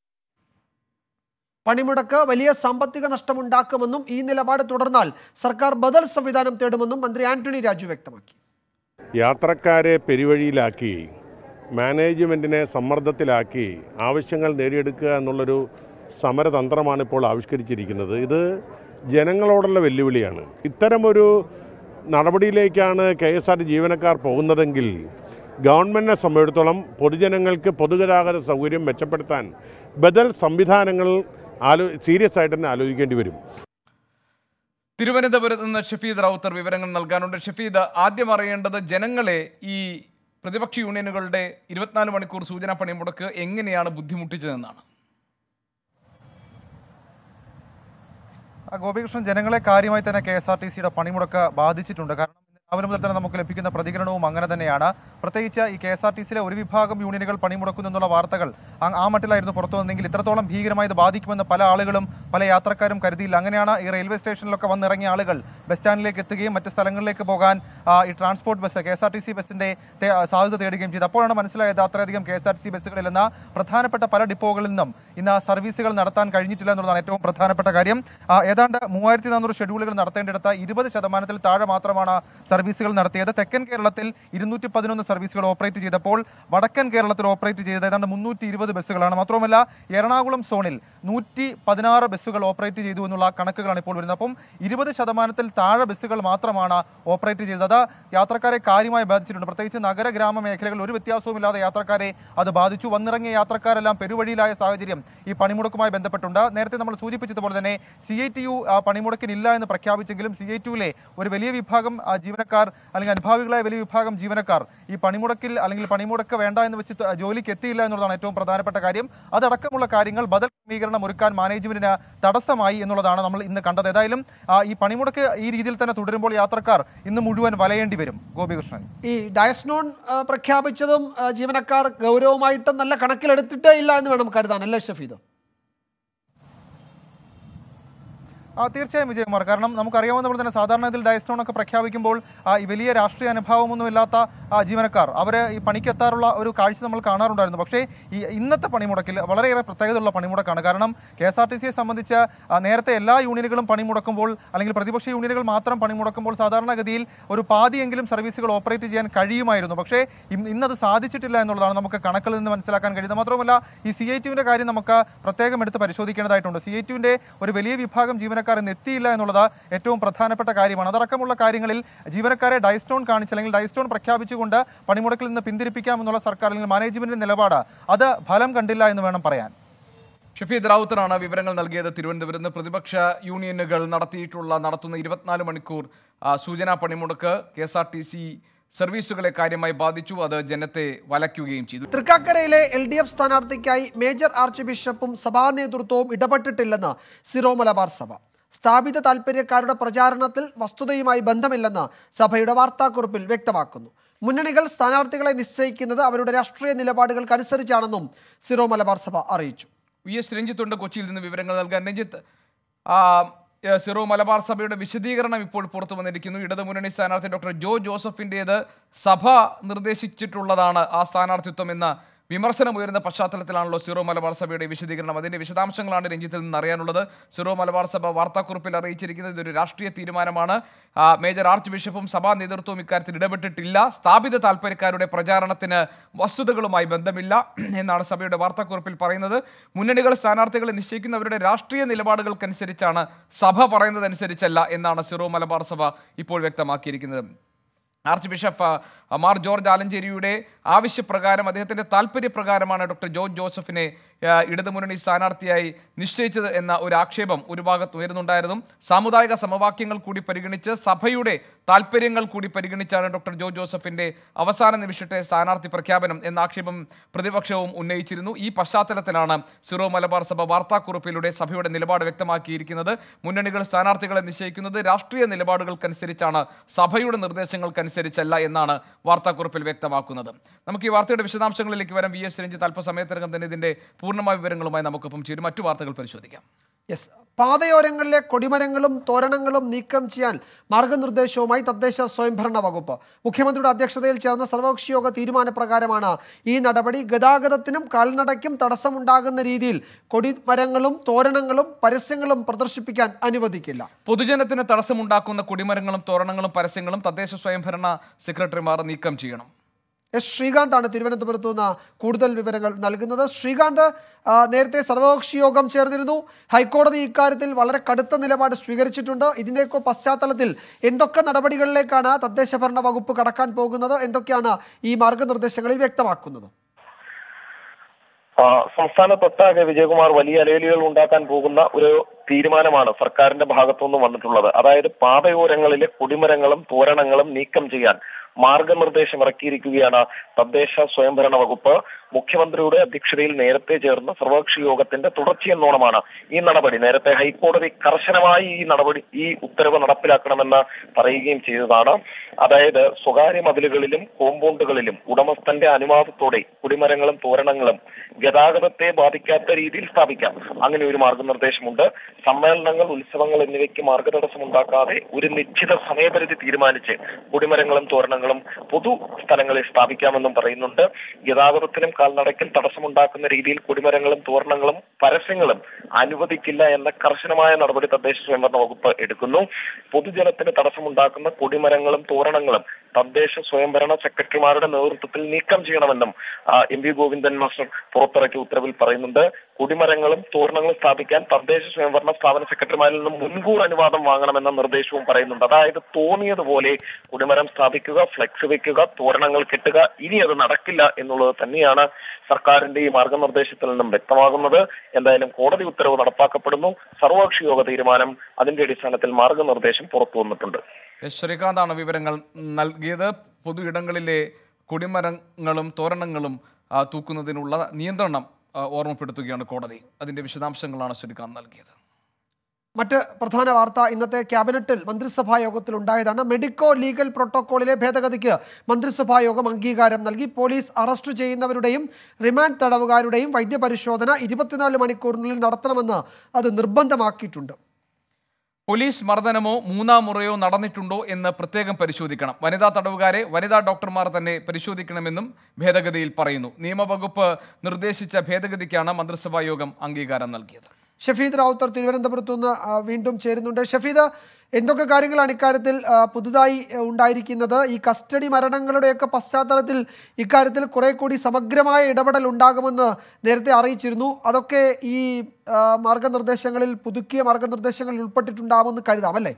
പണിമുടക്ക് വലിയ സാമ്പത്തിക നഷ്ടമുണ്ടാക്കുമെന്നും ഈ നിലപാട് തുടർന്നാൽ സർക്കാർ ബദൽ സംവിധാനം തേടുമെന്നും മന്ത്രി ആന്റണി രാജു വ്യക്തമാക്കി യാത്രക്കാരെ പെരുവഴിയിലാക്കി മാനേജ്മെൻറ്റിനെ സമ്മർദ്ദത്തിലാക്കി ആവശ്യങ്ങൾ നേടിയെടുക്കുക എന്നുള്ളൊരു സമരതന്ത്രമാണ് ഇപ്പോൾ ആവിഷ്കരിച്ചിരിക്കുന്നത് ഇത് ജനങ്ങളോടുള്ള വെല്ലുവിളിയാണ് ഇത്തരമൊരു നടപടിയിലേക്കാണ് കെ എസ് ആർ ടി ജീവനക്കാർ പോകുന്നതെങ്കിൽ ഗവൺമെൻറ്റിനെ സംബന്ധിച്ചിടത്തോളം പൊതുജനങ്ങൾക്ക് പൊതുഗതാഗത സൗകര്യം മെച്ചപ്പെടുത്താൻ ബദൽ സംവിധാനങ്ങൾ ആലോ സീരിയസ് ആയിട്ട് തന്നെ ആലോചിക്കേണ്ടി വരും തിരുവനന്തപുരത്ത് നിന്ന് ഷഫീദ് റൌത്തർ വിവരങ്ങൾ നൽകാനുണ്ട് ഷഫീദ് ആദ്യം അറിയേണ്ടത് ജനങ്ങളെ ഈ പ്രതിപക്ഷ യൂണിയനുകളുടെ ഇരുപത്തിനാല് മണിക്കൂർ സൂചനാ പണിമുടക്ക് എങ്ങനെയാണ് ബുദ്ധിമുട്ടിച്ചതെന്നാണ് ആ, ഗോപികൃഷ്ണൻ ജനങ്ങളെ കാര്യമായി തന്നെ കെ എസ് ആർ ടി സിയുടെ പണിമുടക്ക് ബാധിച്ചിട്ടുണ്ട് കാരണം ഇന്ന് രാവിലെ മുതൽ തന്നെ നമുക്ക് ലഭിക്കുന്ന പ്രതികരണവും അങ്ങനെ തന്നെയാണ് പ്രത്യേകിച്ച് ഈ കെ എസ് ആർ ടി സിയിലെ ഒരു വിഭാഗം യൂണിയനുകൾ പണിമുടക്കുന്നു എന്നുള്ള വാർത്തകൾ ആ- ആ മട്ടിലായിരുന്നു പുറത്തു വന്നെങ്കിൽ ഇത്രത്തോളം ഭീകരമായി ഇത് ബാധിക്കുമെന്ന് പല ആളുകളും പല യാത്രക്കാരും കരുതിയില്ല അങ്ങനെയാണ് ഈ റെയിൽവേ സ്റ്റേഷനിലൊക്കെ വന്നിറങ്ങിയ ആളുകൾ ബസ് സ്റ്റാൻഡിലേക്ക് എത്തുകയും മറ്റ് സ്ഥലങ്ങളിലേക്ക് പോകാൻ ആ, ഈ transport bus K S R T C ബസിന്റെ തേ- സാധ്യത തേടുകയും ചെയ്തു അപ്പോഴാണ് മനസ്സിലായത് അത്രയധികം K S R T C ബസ്സുകളിൽ നിന്ന് പ്രധാനപ്പെട്ട പല ഡിപ്പോകളിൽ നിന്നും ഇന്ന് സർവീസുകൾ നടത്താൻ കഴിഞ്ഞിട്ടില്ല എന്നുള്ളതാണ് ഏറ്റവും പ്രധാനപ്പെട്ട കാര്യം ആ, ഏതാണ്ട് മൂവായിരത്തി നാനൂറ് ഷെഡ്യൂളുകൾ നടത്തേണ്ടിടത്ത് ഇരുപത് ശതമാനത്തിൽ താഴെ മാത്രമാണ് സർവീസുകൾ നടത്തിയത് തെക്കൻ കേരളത്തിൽ ഇരുന്നൂറ്റി പതിനൊന്ന് സർവീസുകൾ ഓപ്പറേറ്റ് ചെയ്തപ്പോൾ വടക്കൻ കേരളത്തിൽ ഓപ്പറേറ്റ് ചെയ്തത് ഏതാണ്ട് മുന്നൂറ്റി ഇരുപത് ബസ്സുകളാണ് മാത്രവുമല്ല എറണാകുളം സോണിൽ നൂറ്റി പതിനാറ് ബസ്സുകൾ ഓപ്പറേറ്റ് ചെയ്തു എന്നുള്ള കണക്കുകളാണ് ഇപ്പോൾ വരുന്നത് അപ്പം ഇരുപത് ശതമാനത്തിൽ താഴെ ബസ്സുകൾ മാത്രമാണ് ഓപ്പറേറ്റ് ചെയ്തത് അത് യാത്രക്കാരെ കാര്യമായി ബാധിച്ചിട്ടുണ്ട് പ്രത്യേകിച്ച് നഗര ഗ്രാമ മേഖലകളിൽ ഒരു വ്യത്യാസവുമില്ലാതെ യാത്രക്കാരെ അത് ബാധിച്ചു വന്നിറങ്ങിയ യാത്രക്കാരെല്ലാം പെരുവഴിയിലായ സാഹചര്യം ഈ പണിമുടക്കുമായി ബന്ധപ്പെട്ടുണ്ട് നേരത്തെ നമ്മൾ സൂചിപ്പിച്ചതുപോലെ തന്നെ സി ഐ ടി യു പണിമുടക്കിനില്ല എന്ന് പ്രഖ്യാപിച്ചെങ്കിലും സി ഐ ടിയുലെ ഒരു വലിയ വിഭാഗം ആ, ജീവനക്കാർ അല്ലെങ്കിൽ അനുഭാവികളായ വലിയ വിഭാഗം ജീവനക്കാർ ഈ പണിമുടക്കിൽ അല്ലെങ്കിൽ പണിമുടക്ക് വേണ്ട എന്ന് വെച്ച് ത- ജോലിക്ക് എത്തിയില്ല എന്നുള്ളതാണ് ഏറ്റവും പ്രധാനപ്പെട്ട കാര്യം അതടക്കമുള്ള കാര്യങ്ങൾ ബദൽ ക്രമീകരണം ഒരുക്കാൻ മാനേജ്മെന്റിന് തടസ്സമായി എന്നുള്ളതാണ് നമ്മൾ ഇന്ന് കണ്ടത് ഏതായാലും ആ, ഈ പണിമുടക്ക് ഈ രീതിയിൽ തന്നെ തുടരുമ്പോൾ യാത്രക്കാർ ഇന്ന് മുഴുവൻ വലയേണ്ടി വരും ഗോപികൃഷ്ണൻ ഈ ഡയസ്നോൺ ആ, പ്രഖ്യാപിച്ചതും ആ, ജീവനക്കാർ ഗൗരവമായിട്ട് നല്ല കണക്കിലെടുത്തിട്ടേ ഇല്ല എന്ന് വേണം കരുതാൻ അല്ലേ ഷഫീദ് ആ, തീർച്ചയായും വിജയകുമാർ കാരണം നമുക്കറിയാവുന്ന പോലെ തന്നെ സാധാരണ ഇതിൽ ഡയസ്റ്റോൺ ഒക്കെ പ്രഖ്യാപിക്കുമ്പോൾ ആ, ഈ വലിയ രാഷ്ട്രീയ അനുഭവമൊന്നുമില്ലാത്ത ആ, ജീവനക്കാർ അവർ ഈ പണിക്കെത്താറുള്ള ഒരു കാഴ്ച നമ്മൾ കാണാറുണ്ടായിരുന്നു പക്ഷേ ഈ ഇന്നത്തെ പണിമുടക്കിൽ വളരെയേറെ പ്രത്യേകതയുള്ള പണിമുടക്കാണ് കാരണം കെ എസ് ആർ ടി സിയെ സംബന്ധിച്ച് ആ, നേരത്തെ എല്ലാ യൂണിയനുകളും പണിമുടക്കുമ്പോൾ അല്ലെങ്കിൽ പ്രതിപക്ഷ യൂണിയനുകൾ മാത്രം പണിമുടക്കുമ്പോൾ സാധാരണഗതിയിൽ ഒരു പാതിയെങ്കിലും സർവീസുകൾ ഓപ്പറേറ്റ് ചെയ്യാൻ കഴിയുമായിരുന്നു പക്ഷേ ഇന്ന് ഇന്നത് സാധിച്ചിട്ടില്ല എന്നുള്ളതാണ് നമുക്ക് കണക്കിൽ നിന്ന് മനസ്സിലാക്കാൻ കഴിയുന്നത് മാത്രമല്ല ഈ സി ഐ ടിയുടെ കാര്യം നമുക്ക് പ്രത്യേകം എടുത്ത് പരിശോധിക്കേണ്ടതായിട്ടുണ്ട് സി ഐ ടിയുടെ ഒരു വലിയ വിഭാഗം ജീവനക്കാർ ഇന്ന് എത്തിയില്ല എന്നുള്ളത് ഏറ്റവും പ്രധാനപ്പെട്ട കാര്യമാണ് അതടക്കമുള്ള കാര്യങ്ങളിൽ ജീവനക്കാരെ ഡൈസ്റ്റോൺ കാണിച്ച് അല്ലെങ്കിൽ ഡൈസ്റ്റോൺ പ്രഖ്യാപിച്ചുകൊണ്ട് പണിമുടക്കിൽ നിന്ന് പിന്തിരിപ്പിക്കാം എന്നുള്ള സർക്കാർ അല്ലെങ്കിൽ മാനേജ്മെന്റിന്റെ നിലപാട് അത് ഫലം കണ്ടില്ല എന്ന് വേണം പറയാൻ ഷഫീദ് റാവുത്തറാണ് വിവരങ്ങൾ നൽകിയത് തിരുവനന്തപുരത്ത് നിന്ന് പ്രതിപക്ഷ യൂണിയനുകൾ നടത്തിയിട്ടുള്ള നടത്തുന്ന ഇരുപത്തിനാല് മണിക്കൂർ ആ, സൂചനാ പണിമുടക്ക് K S R T C സർവീസുകളെ കാര്യമായി ബാധിച്ചു അത് ജനത്തെ വലയ്ക്കുകയും ചെയ്തു തൃക്കാക്കരയിലെ എൽ ഡി എഫ് സ്ഥാനാർത്ഥിക്കായി മേജർ ആർച്ച് ബിഷപ്പും സഭാ നേതൃത്വവും ഇടപെട്ടിട്ടില്ലെന്ന് സിറോ മലബാർ സഭ സ്ഥാപിത താൽപ്പര്യക്കാരുടെ പ്രചാരണത്തിൽ വസ്തുതയുമായി ബന്ധമില്ലെന്ന് സഭയുടെ വാർത്താക്കുറിപ്പിൽ വ്യക്തമാക്കുന്നു മുന്നണികൾ സ്ഥാനാർത്ഥികളെ നിശ്ചയിക്കുന്നത് അവരുടെ രാഷ്ട്രീയ നിലപാടുകൾക്കനുസരിച്ചാണെന്നും സിറോ മലബാർ സഭ അറിയിച്ചു വി എസ് രഞ്ജിത്തുണ്ട് കൊച്ചിയിൽ നിന്ന് വിവരങ്ങൾ നൽകാൻ രഞ്ജിത്ത് ആ, ഏ, സിറോ മലബാർ സഭയുടെ വിശദീകരണം ഇപ്പോൾ പുറത്തു വന്നിരിക്കുന്നു ഇടതുമുന്നണി സ്ഥാനാർത്ഥി ഡോക്ടർ ജോ ജോസഫിൻ്റേത് സഭ നിർദ്ദേശിച്ചിട്ടുള്ളതാണ് ആ സ്ഥാനാർത്ഥിത്വം എന്ന വിമർശനം ഉയരുന്ന പശ്ചാത്തലത്തിലാണല്ലോ സിറോ മലബാർ സഭയുടെ വിശദീകരണം അതിന്റെ വിശദാംശങ്ങളാണ് രഞ്ജിത്തിൽ നിന്ന് അറിയാനുള്ളത് സിറോ മലബാർ സഭ വാർത്താക്കുറിപ്പിൽ അറിയിച്ചിരിക്കുന്നത് ഇതൊരു രാഷ്ട്രീയ തീരുമാനമാണ് ആ, മേജർ ആർച്ച് ബിഷപ്പും സഭാ നേതൃത്വവും ഇക്കാര്യത്തിൽ ഇടപെട്ടിട്ടില്ല സ്ഥാപിത താൽപ്പര്യക്കാരുടെ പ്രചാരണത്തിന് വസ്തുതകളുമായി ബന്ധമില്ല എന്നാണ് സഭയുടെ വാർത്താക്കുറിപ്പിൽ പറയുന്നത് മുന്നണികൾ സ്ഥാനാർത്ഥികളെ നിശ്ചയിക്കുന്നവരുടെ രാഷ്ട്രീയ നിലപാടുകൾക്കനുസരിച്ചാണ് സഭ പറയുന്നതനുസരിച്ചല്ല എന്നാണ് സിറോ മലബാർ സഭ ഇപ്പോൾ വ്യക്തമാക്കിയിരിക്കുന്നത് ആർച്ച് ബിഷപ്പ് ആ, മാർ ജോർജ് ആലഞ്ചേരിയുടെ ആവശ്യപ്രകാരം അദ്ദേഹത്തിന്റെ താല്പര്യപ്രകാരമാണ് ഡോക്ടർ ജോർജ് ജോസഫിനെ ആ, ഇടതുമുന്നണി സ്ഥാനാർത്ഥിയായി നിശ്ചയിച്ചത് എന്ന ഒരു ആക്ഷേപം ഒരു ഭാഗത്ത് ഉയരുന്നുണ്ടായിരുന്നു സാമുദായിക സമവാക്യങ്ങൾ കൂടി പരിഗണിച്ച് സഭയുടെ താല്പര്യങ്ങൾ കൂടി പരിഗണിച്ചാണ് ഡോക്ടർ ജോ ജോസഫിന്റെ അവസാന നിമിഷത്തെ സ്ഥാനാർത്ഥി പ്രഖ്യാപനം എന്ന ആക്ഷേപം പ്രതിപക്ഷവും ഉന്നയിച്ചിരുന്നു ഈ പശ്ചാത്തലത്തിലാണ് സിറോ മലബാർ സഭ വാർത്താക്കുറിപ്പിലൂടെ സഭയുടെ നിലപാട് വ്യക്തമാക്കിയിരിക്കുന്നത് മുന്നണികൾ സ്ഥാനാർത്ഥികളെ നിശ്ചയിക്കുന്നത് രാഷ്ട്രീയ നിലപാടുകൾക്കനുസരിച്ചാണ് സഭയുടെ നിർദ്ദേശങ്ങൾക്കനുസരിച്ചല്ല എന്നാണ് വാർത്താക്കുറിപ്പിൽ വ്യക്തമാക്കുന്നത് നമുക്ക് ഈ വാർത്തയുടെ വിശദാംശങ്ങളിലേക്ക് വരാം വി എസ് രഞ്ജിത്ത് അല്പസമയത്തിനകം തന്നെ ഇതിന്റെ പൂർണ്ണമായ വിവരങ്ങളുമായി നമുക്കൊപ്പം ചേരും മറ്റു വാർത്തകൾ പരിശോധിക്കാം യെസ് പാതയോരങ്ങളിലെ കൊടിമരങ്ങളും തോരണങ്ങളും നീക്കം ചെയ്യാൻ മാർഗനിർദ്ദേശവുമായി തദ്ദേശ സ്വയംഭരണ വകുപ്പ് മുഖ്യമന്ത്രിയുടെ അധ്യക്ഷതയിൽ ചേർന്ന സർവകക്ഷി യോഗ തീരുമാനപ്രകാരമാണ് ഈ നടപടി ഗതാഗതത്തിനും കാൽനടയ്ക്കും തടസ്സമുണ്ടാകുന്ന രീതിയിൽ കൊടിമരങ്ങളും തോരണങ്ങളും പരസ്യങ്ങളും പ്രദർശിപ്പിക്കാൻ അനുവദിക്കില്ല പൊതുജനത്തിന് തടസ്സമുണ്ടാക്കുന്ന കൊടിമരങ്ങളും തോരണങ്ങളും പരസ്യങ്ങളും തദ്ദേശ സ്വയംഭരണ സെക്രട്ടറിമാർ നീക്കം ചെയ്യണം എസ് ശ്രീകാന്താണ് തിരുവനന്തപുരത്ത് നിന്ന് കൂടുതൽ വിവരങ്ങൾ നൽകുന്നത് ശ്രീകാന്ത് ആ, നേരത്തെ സർവകക്ഷി യോഗം ചേർന്നിരുന്നു ഹൈക്കോടതി ഇക്കാര്യത്തിൽ വളരെ കടുത്ത നിലപാട് സ്വീകരിച്ചിട്ടുണ്ട് ഇതിൻ്റെയൊക്കെ പശ്ചാത്തലത്തിൽ എന്തൊക്കെ നടപടികളിലേക്കാണ് തദ്ദേശ ഭരണ വകുപ്പ് കടക്കാൻ പോകുന്നത് എന്തൊക്കെയാണ് ഈ മാർഗനിർദ്ദേശങ്ങളിൽ വ്യക്തമാക്കുന്നത് ആ, സംസ്ഥാനത്തൊട്ടാകെ വിജയകുമാർ വലിയ അലയലുകൾ ഉണ്ടാക്കാൻ പോകുന്ന ഒരു തീരുമാനമാണ് സർക്കാരിന്റെ ഭാഗത്തുനിന്ന് വന്നിട്ടുള്ളത് അതായത് പാതയോരങ്ങളിലെ കൊടിമരങ്ങളും തോരണങ്ങളും നീക്കം ചെയ്യാൻ മാർഗനിർദ്ദേശം ഇറക്കിയിരിക്കുകയാണ് തദ്ദേശ സ്വയംഭരണ വകുപ്പ് മുഖ്യമന്ത്രിയുടെ അധ്യക്ഷതയിൽ നേരത്തെ ചേർന്ന സർവകക്ഷി യോഗത്തിന്റെ തുടർച്ചയെന്നോണമാണ് ഈ നടപടി നേരത്തെ ഹൈക്കോടതി കർശനമായി ഈ നടപടി ഈ ഉത്തരവ് നടപ്പിലാക്കണമെന്ന് പറയുകയും ചെയ്തതാണ് അതായത് സ്വകാര്യ മതിലുകളിലും കോമ്പൗണ്ടുകളിലും ഉടമസ്ഥന്റെ അനുവാദത്തോടെ കുടിമരങ്ങളും തോരണങ്ങളും ഗതാഗതത്തെ ബാധിക്കാത്ത രീതിയിൽ സ്ഥാപിക്കാം അങ്ങനെ ഒരു മാർഗനിർദ്ദേശമുണ്ട് സമ്മേളനങ്ങൾ ഉത്സവങ്ങൾ എന്നിവയ്ക്ക് മാർഗതടസ്സം ഉണ്ടാക്കാതെ ഒരു നിശ്ചിത സമയപരിധി തീരുമാനിച്ച് കുടിമരങ്ങളും തോരണങ്ങളും പൊതു സ്ഥലങ്ങളിൽ സ്ഥാപിക്കാമെന്നും പറയുന്നുണ്ട് ഗതാഗതത്തിനും കാൽനടയ്ക്കും തടസ്സമുണ്ടാക്കുന്ന രീതിയിൽ കുടിമരങ്ങളും തോരണങ്ങളും പരസ്യങ്ങളും അനുവദിക്കില്ല എന്ന കർശനമായ നടപടി തദ്ദേശ സ്വയംഭരണ വകുപ്പ് എടുക്കുന്നു പൊതുജനത്തിന് തടസ്സമുണ്ടാക്കുന്ന കൊടിമരങ്ങളും തോരണങ്ങളും തദ്ദേശ സ്വയംഭരണ സെക്രട്ടറിമാരുടെ നേതൃത്വത്തിൽ നീക്കം ചെയ്യണമെന്നും ആ, എം വി ഗോവിന്ദൻ മാസ്റ്റർ പുറത്തിറക്കിയ ഉത്തരവിൽ പറയുന്നുണ്ട് കൊടിമരങ്ങളും തോരണങ്ങളും സ്ഥാപിക്കാൻ തദ്ദേശ സ്വയംഭരണ സ്ഥാപന സെക്രട്ടറിമാരിൽ നിന്നും മുൻകൂർ അനുവാദം വാങ്ങണമെന്ന നിർദ്ദേശവും പറയുന്നുണ്ട് അതായത് തോന്നിയതുപോലെ കൊടിമരം സ്ഥാപിക്കുക ഫ്ലെക്സ് വെക്കുക തോരണങ്ങൾ കെട്ടുക ഇനി അത് നടക്കില്ല എന്നുള്ളത് തന്നെയാണ് സർക്കാരിന്റെ ഈ മാർഗനിർദ്ദേശത്തിൽ നിന്നും വ്യക്തമാകുന്നത് എന്തായാലും കോടതി ഉത്തരവ് നടപ്പാക്കപ്പെടുന്നു സർവകക്ഷി യോഗ തീരുമാനം അതിന്റെ അടിസ്ഥാനത്തിൽ മാർഗനിർദ്ദേശം പുറത്തു വന്നിട്ടുണ്ട് എസ് ശ്രീകാന്താണ് വിവരങ്ങൾ നൽകിയത് പൊതു ഇടങ്ങളിലെ കൊടിമരങ്ങളും തോരണങ്ങളും ആ, തൂക്കുന്നതിനുള്ള നിയന്ത്രണം ആ, ഓർമ്മപ്പെടുത്തുകയാണ് കോടതി അതിന്റെ വിശദാംശങ്ങളാണ് ശ്രീകാന്ത് നൽകിയത് മറ്റ് പ്രധാന വാർത്ത ഇന്നത്തെ ക്യാബിനറ്റിൽ മന്ത്രിസഭാ യോഗത്തിൽ ഉണ്ടായതാണ് മെഡിക്കോ ലീഗൽ പ്രോട്ടോക്കോളിലെ ഭേദഗതിക്ക് മന്ത്രിസഭാ യോഗം അംഗീകാരം നൽകി പോലീസ് അറസ്റ്റ് ചെയ്യുന്നവരുടെയും റിമാൻഡ് തടവുകാരുടെയും വൈദ്യപരിശോധന ഇരുപത്തിനാല് മണിക്കൂറിനുള്ളിൽ നടത്തണമെന്ന് അത് നിർബന്ധമാക്കിയിട്ടുണ്ട് പോലീസ് മർദ്ദനമോ മൂന്നാം മുറയോ നടന്നിട്ടുണ്ടോ എന്ന് പ്രത്യേകം പരിശോധിക്കണം വനിതാ തടവുകാരെ വനിതാ ഡോക്ടർമാർ തന്നെ പരിശോധിക്കണമെന്നും ഭേദഗതിയിൽ പറയുന്നു നിയമവകുപ്പ് നിർദ്ദേശിച്ച ഭേദഗതിക്കാണ് മന്ത്രിസഭാ യോഗം അംഗീകാരം നൽകിയത് ഷഫീദ് റാവുത്തർ തിരുവനന്തപുരത്തു നിന്ന് ആ, വീണ്ടും ചേരുന്നുണ്ട് ഷഫീദ് എന്തൊക്കെ കാര്യങ്ങളാണ് ഇക്കാര്യത്തിൽ ആ, പുതുതായി ആ, ഉണ്ടായിരിക്കുന്നത് ഈ കസ്റ്റഡി മരണങ്ങളുടെയൊക്കെ പശ്ചാത്തലത്തിൽ ഇക്കാര്യത്തിൽ കുറെ കൂടി സമഗ്രമായ ഇടപെടൽ ഉണ്ടാകുമെന്ന് നേരത്തെ അറിയിച്ചിരുന്നു അതൊക്കെ ഈ ആ, മാർഗനിർദ്ദേശങ്ങളിൽ പുതുക്കിയ മാർഗനിർദ്ദേശങ്ങളിൽ ഉൾപ്പെട്ടിട്ടുണ്ടാവുമെന്ന് കരുതാം അല്ലേ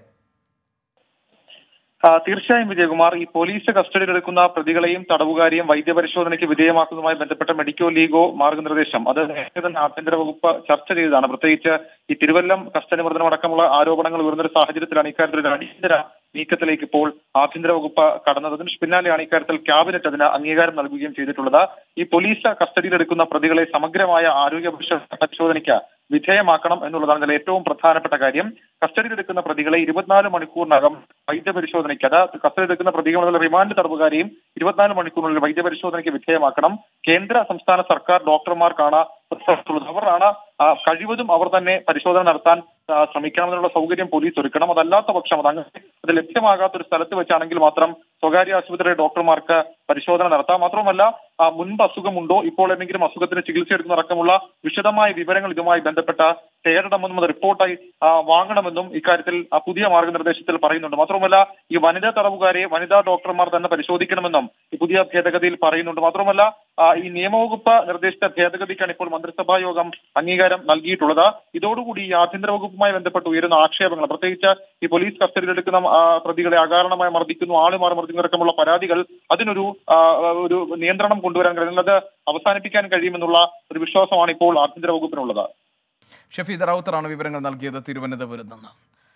ആ, തീർച്ചയായും വിജയകുമാർ ഈ പോലീസ് കസ്റ്റഡിയിലെടുക്കുന്ന പ്രതികളെയും തടവുകാരെയും വൈദ്യപരിശോധനയ്ക്ക് വിധേയമാക്കുന്നതുമായി ബന്ധപ്പെട്ട മെഡിക്കൽ ലീഗോ മാർഗനിർദ്ദേശം അത് നേരത്തെ തന്നെ ആഭ്യന്തര വകുപ്പ് ചർച്ച ചെയ്തതാണ് പ്രത്യേകിച്ച് ഈ തിരുവല്ലം കസ്റ്റഡി മർദ്ദനം അടക്കമുള്ള ആരോപണങ്ങൾ ഉയർന്നൊരു സാഹചര്യത്തിലാണ് ഇക്കാര്യത്തിൽ ഒരു അടിയന്തര നീക്കത്തിലേക്ക് ഇപ്പോൾ ആഭ്യന്തര വകുപ്പ് കടന്നത് അതിന് പിന്നാലെയാണ് ഇക്കാര്യത്തിൽ ക്യാബിനറ്റ് അതിന് അംഗീകാരം നൽകുകയും ചെയ്തിട്ടുള്ളത് ഈ പോലീസ് കസ്റ്റഡിയിലെടുക്കുന്ന പ്രതികളെ സമഗ്രമായ ആരോഗ്യ പരിശോ- പരിശോധനയ്ക്ക് വിധേയമാക്കണം എന്നുള്ളതാണ് ഇതിൽ ഏറ്റവും പ്രധാനപ്പെട്ട കാര്യം കസ്റ്റഡിയിലെടുക്കുന്ന പ്രതികളെ ഇരുപത്തിനാല് മണിക്കൂറിനകം വൈദ്യപരിശോധനയ്ക്ക് അത് കസ്റ്റഡിയിലെടുക്കുന്ന പ്രതികളുടെ റിമാൻഡ് തടവുകാരെയും ഇരുപത്തിനാല് മണിക്കൂറിനുള്ളിൽ വൈദ്യപരിശോധനയ്ക്ക് വിധേയമാക്കണം കേന്ദ്ര സംസ്ഥാന സർക്കാർ ഡോക്ടർമാർക്കാണ് ഉത്തരവിട്ടുള്ളത് അവരാണ് ആ, കഴിവതും അവർ തന്നെ പരിശോധന നടത്താൻ ആ, ശ്രമിക്കണമെന്നുള്ള സൗകര്യം പോലീസ് ഒരുക്കണം അതല്ലാത്ത പക്ഷം അത് അങ്ങനെ അത് ലഭ്യമാകാത്ത ഒരു സ്ഥലത്ത് വെച്ചാണെങ്കിൽ മാത്രം സ്വകാര്യ ആശുപത്രിയിലെ ഡോക്ടർമാർക്ക് പരിശോധന നടത്താം മാത്രമല്ല ആ, മുൻപ് അസുഖമുണ്ടോ ഇപ്പോൾ എന്തെങ്കിലും അസുഖത്തിന് ചികിത്സ എടുക്കുന്നതടക്കമുള്ള വിശദമായ വിവരങ്ങൾ ഇതുമായി ബന്ധപ്പെട്ട തേടണമെന്നും അത് റിപ്പോർട്ടായി ആ, വാങ്ങണമെന്നും ഇക്കാര്യത്തിൽ ആ, പുതിയ മാർഗനിർദ്ദേശത്തിൽ പറയുന്നുണ്ട് മാത്രമല്ല ഈ വനിതാ തടവുകാരെ വനിതാ ഡോക്ടർമാർ തന്നെ പരിശോധിക്കണമെന്നും ഈ പുതിയ ഭേദഗതിയിൽ പറയുന്നുണ്ട് മാത്രമല്ല ആ, ഈ നിയമവകുപ്പ് നിർദ്ദേശിച്ച ഭേദഗതിക്കാണ് ഇപ്പോൾ മന്ത്രിസഭാ യോഗം അംഗീകാരം നൽകിയിട്ടുള്ളത് ഇതോടുകൂടി ഈ ആഭ്യന്തര വകുപ്പുമായി ബന്ധപ്പെട്ട് ഉയരുന്ന ആക്ഷേപങ്ങൾ പ്രത്യേകിച്ച് ഈ പോലീസ് കസ്റ്റഡിയിലെടുക്കുന്ന ആ, പ്രതികളെ അകാരണമായി മർദ്ദിക്കുന്നു ആളുമാറി മർദ്ദിക്കുന്നു അടക്കമുള്ള പരാതികൾ അതിനൊരു ആ, ഒരു നിയന്ത്രണം കൊണ്ടുവരാൻ കഴിയുന്നത് അവസാനിപ്പിക്കാൻ കഴിയുമെന്നുള്ള ഒരു വിശ്വാസമാണ് ഇപ്പോൾ ആഭ്യന്തര വകുപ്പിനുള്ളത് ഷഫീദ് റാവുത്തറാണ് വിവരങ്ങൾ നൽകിയത് തിരുവനന്തപുരത്ത് നിന്ന്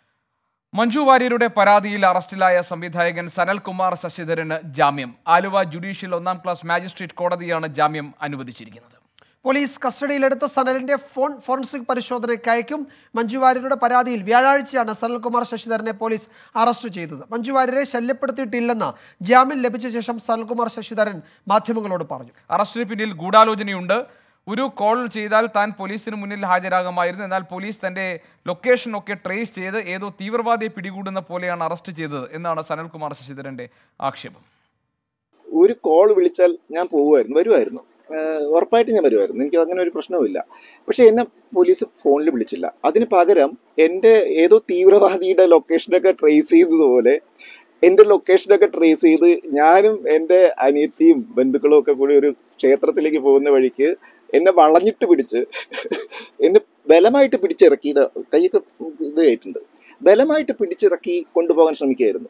മഞ്ജു വാര്യരുടെ പരാതിയിൽ അറസ്റ്റിലായ സംവിധായകൻ സനൽകുമാർ ശശിധരന് ജാമ്യം ആലുവ ജുഡീഷ്യൽ ഒന്നാം ക്ലാസ് മാജിസ്ട്രേറ്റ് കോടതിയാണ് ജാമ്യം അനുവദിച്ചിരിക്കുന്നത് പോലീസ് കസ്റ്റഡിയിലെടുത്ത സനലിന്റെ ഫോൺ ഫോറൻസിക് പരിശോധനയ്ക്ക് അയക്കും മഞ്ജു വാര്യരുടെ പരാതിയിൽ വ്യാഴാഴ്ചയാണ് സനൽകുമാർ ശശിധരനെ പോലീസ് അറസ്റ്റ് ചെയ്തത് മഞ്ജു വാര്യരെ ശല്യപ്പെടുത്തിയിട്ടില്ലെന്ന് ജാമ്യം ലഭിച്ച ശേഷം സനൽകുമാർ ശശിധരൻ മാധ്യമങ്ങളോട് പറഞ്ഞു അറസ്റ്റിന് പിന്നിൽ ഗൂഢാലോചനയുണ്ട് ഒരു കോൾ ചെയ്താൽ താൻ പോലീസിന് മുന്നിൽ ഹാജരാകുമായിരുന്നു എന്നാൽ പോലീസ് തന്റെ ലൊക്കേഷൻ ഒക്കെ ട്രേസ് ചെയ്ത് ഏതോ തീവ്രവാദിയെ പിടികൂടുന്ന പോലെയാണ് അറസ്റ്റ് ചെയ്തത് എന്നാണ് സനൽകുമാർ ശശിധരന്റെ ആക്ഷേപം ഒരു കോൾ വിളിച്ചാൽ ഞാൻ പോകുമായിരുന്നു വരുമായിരുന്നു ഏഹ് ഉറപ്പായിട്ടും ഞാൻ വരുമായിരുന്നു എനിക്ക് അങ്ങനെ ഒരു പ്രശ്നവുമില്ല പക്ഷെ എന്നെ പോലീസ് ഫോണിൽ വിളിച്ചില്ല അതിന് പകരം എൻ്റെ ഏതോ തീവ്രവാദിയുടെ ലൊക്കേഷനൊക്കെ ട്രേസ് ചെയ്തതുപോലെ എൻ്റെ ലൊക്കേഷനൊക്കെ ട്രേസ് ചെയ്ത് ഞാനും എൻ്റെ അനിയത്തിയും ബന്ധുക്കളും ഒക്കെ കൂടി ഒരു ക്ഷേത്രത്തിലേക്ക് പോകുന്ന വഴിക്ക് എന്നെ വളഞ്ഞിട്ട് പിടിച്ച് എന്നെ ബലമായിട്ട് പിടിച്ചിറക്കി ഇത് കൈയൊക്കെ ഇത് ആയിട്ടുണ്ട് ബലമായിട്ട് പിടിച്ചിറക്കി കൊണ്ടുപോകാൻ ശ്രമിക്കുകയായിരുന്നു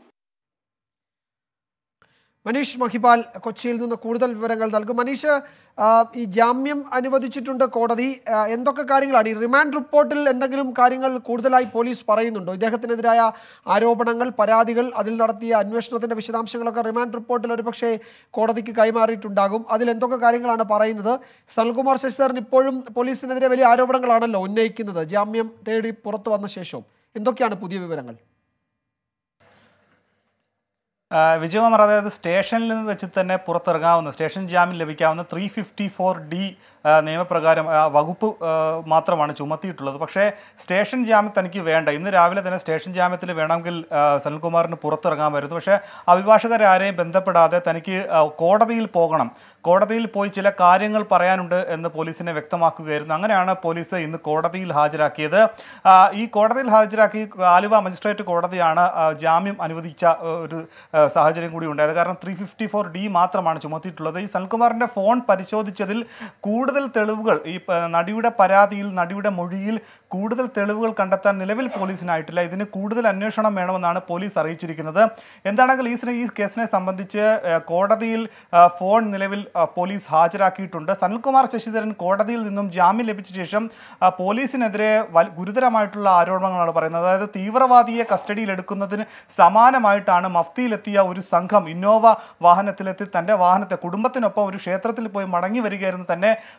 മനീഷ് മഹിപാൽ കൊച്ചിയിൽ നിന്ന് കൂടുതൽ വിവരങ്ങൾ നൽകും മനീഷ് ആ, ഈ ജാമ്യം അനുവദിച്ചിട്ടുണ്ട് കോടതി ആ, എന്തൊക്കെ കാര്യങ്ങളാണ് ഈ റിമാൻഡ് റിപ്പോർട്ടിൽ എന്തെങ്കിലും കാര്യങ്ങൾ കൂടുതലായി പോലീസ് പറയുന്നുണ്ടോ ഇദ്ദേഹത്തിനെതിരായ ആരോപണങ്ങൾ പരാതികൾ അതിൽ നടത്തിയ അന്വേഷണത്തിന്റെ വിശദാംശങ്ങളൊക്കെ റിമാൻഡ് റിപ്പോർട്ടിൽ ഒരുപക്ഷെ കോടതിക്ക് കൈമാറിയിട്ടുണ്ടാകും അതിൽ എന്തൊക്കെ കാര്യങ്ങളാണ് പറയുന്നത് സൽകുമാർ ശശിധരൻ ഇപ്പോഴും പോലീസിനെതിരെ വലിയ ആരോപണങ്ങളാണല്ലോ ഉന്നയിക്കുന്നത് ജാമ്യം തേടി പുറത്തു വന്ന ശേഷവും എന്തൊക്കെയാണ് പുതിയ വിവരങ്ങൾ ആ, വിജയകുമാർ അതായത് സ്റ്റേഷനിൽ നിന്ന് വെച്ച് തന്നെ പുറത്തിറങ്ങാവുന്ന സ്റ്റേഷൻ ജാമ്യം ലഭിക്കാവുന്ന ത്രീ ഫിഫ്റ്റി ഫോർ ഡി നിയമപ്രകാരം ആ, വകുപ്പ് ആ, മാത്രമാണ് ചുമത്തിയിട്ടുള്ളത് പക്ഷേ സ്റ്റേഷൻ ജാമ്യം തനിക്ക് വേണ്ട ഇന്ന് രാവിലെ തന്നെ സ്റ്റേഷൻ ജാമ്യത്തിൽ വേണമെങ്കിൽ ആ, സനൽകുമാറിന് പുറത്തിറങ്ങാമായിരുന്നു പക്ഷേ അഭിഭാഷകരെ ആരെയും ബന്ധപ്പെടാതെ തനിക്ക് ആ, കോടതിയിൽ പോകണം കോടതിയിൽ പോയി ചില കാര്യങ്ങൾ പറയാനുണ്ട് എന്ന് പോലീസിനെ വ്യക്തമാക്കുകയായിരുന്നു അങ്ങനെയാണ് പോലീസ് ഇന്ന് കോടതിയിൽ ഹാജരാക്കിയത് ആ, ഈ കോടതിയിൽ ഹാജരാക്കി ആലുവ മജിസ്ട്രേറ്റ് കോടതിയാണ് ആ, ജാമ്യം അനുവദിച്ച ആ, ഒരു ആ, സാഹചര്യം കൂടി ഉണ്ടായത് കാരണം ത്രീ ഫിഫ്റ്റി ഫോർ ഡി മാത്രമാണ് ചുമത്തിയിട്ടുള്ളത് ഈ സൽകുമാറിൻ്റെ ഫോൺ പരിശോധിച്ചതിൽ കൂടുതൽ തെളിവുകൾ ഈ പ- നടിയുടെ പരാതിയിൽ നടിയുടെ മൊഴിയിൽ കൂടുതൽ തെളിവുകൾ കണ്ടെത്താൻ നിലവിൽ പോലീസിനായിട്ടില്ല ഇതിന് കൂടുതൽ അന്വേഷണം വേണമെന്നാണ് പോലീസ് അറിയിച്ചിരിക്കുന്നത് എന്താണെങ്കിൽ ഈ ഈ കേസിനെ സംബന്ധിച്ച് ആ, കോടതിയിൽ ആ, ഫോൺ നിലവിൽ ആ, പോലീസ് ഹാജരാക്കിയിട്ടുണ്ട് സനൽകുമാർ ശശിധരൻ കോടതിയിൽ നിന്നും ജാമ്യം ലഭിച്ച ശേഷം ആ, പോലീസിനെതിരെ വൽ- ഗുരുതരമായിട്ടുള്ള ആരോപണങ്ങളാണ് പറയുന്നത് അതായത് തീവ്രവാദിയെ കസ്റ്റഡിയിൽ എടുക്കുന്നതിന് സമാനമായിട്ടാണ് മഫ്തിയിലെത്തിയ ഒരു സംഘം ഇന്നോവ വാഹനത്തിലെത്തി തൻ്റെ വാഹനത്തെ കുടുംബത്തിനൊപ്പം ഒരു ക്ഷേത്രത്തിൽ പോയി മടങ്ങി വരികയായിരുന്നു തന്നെ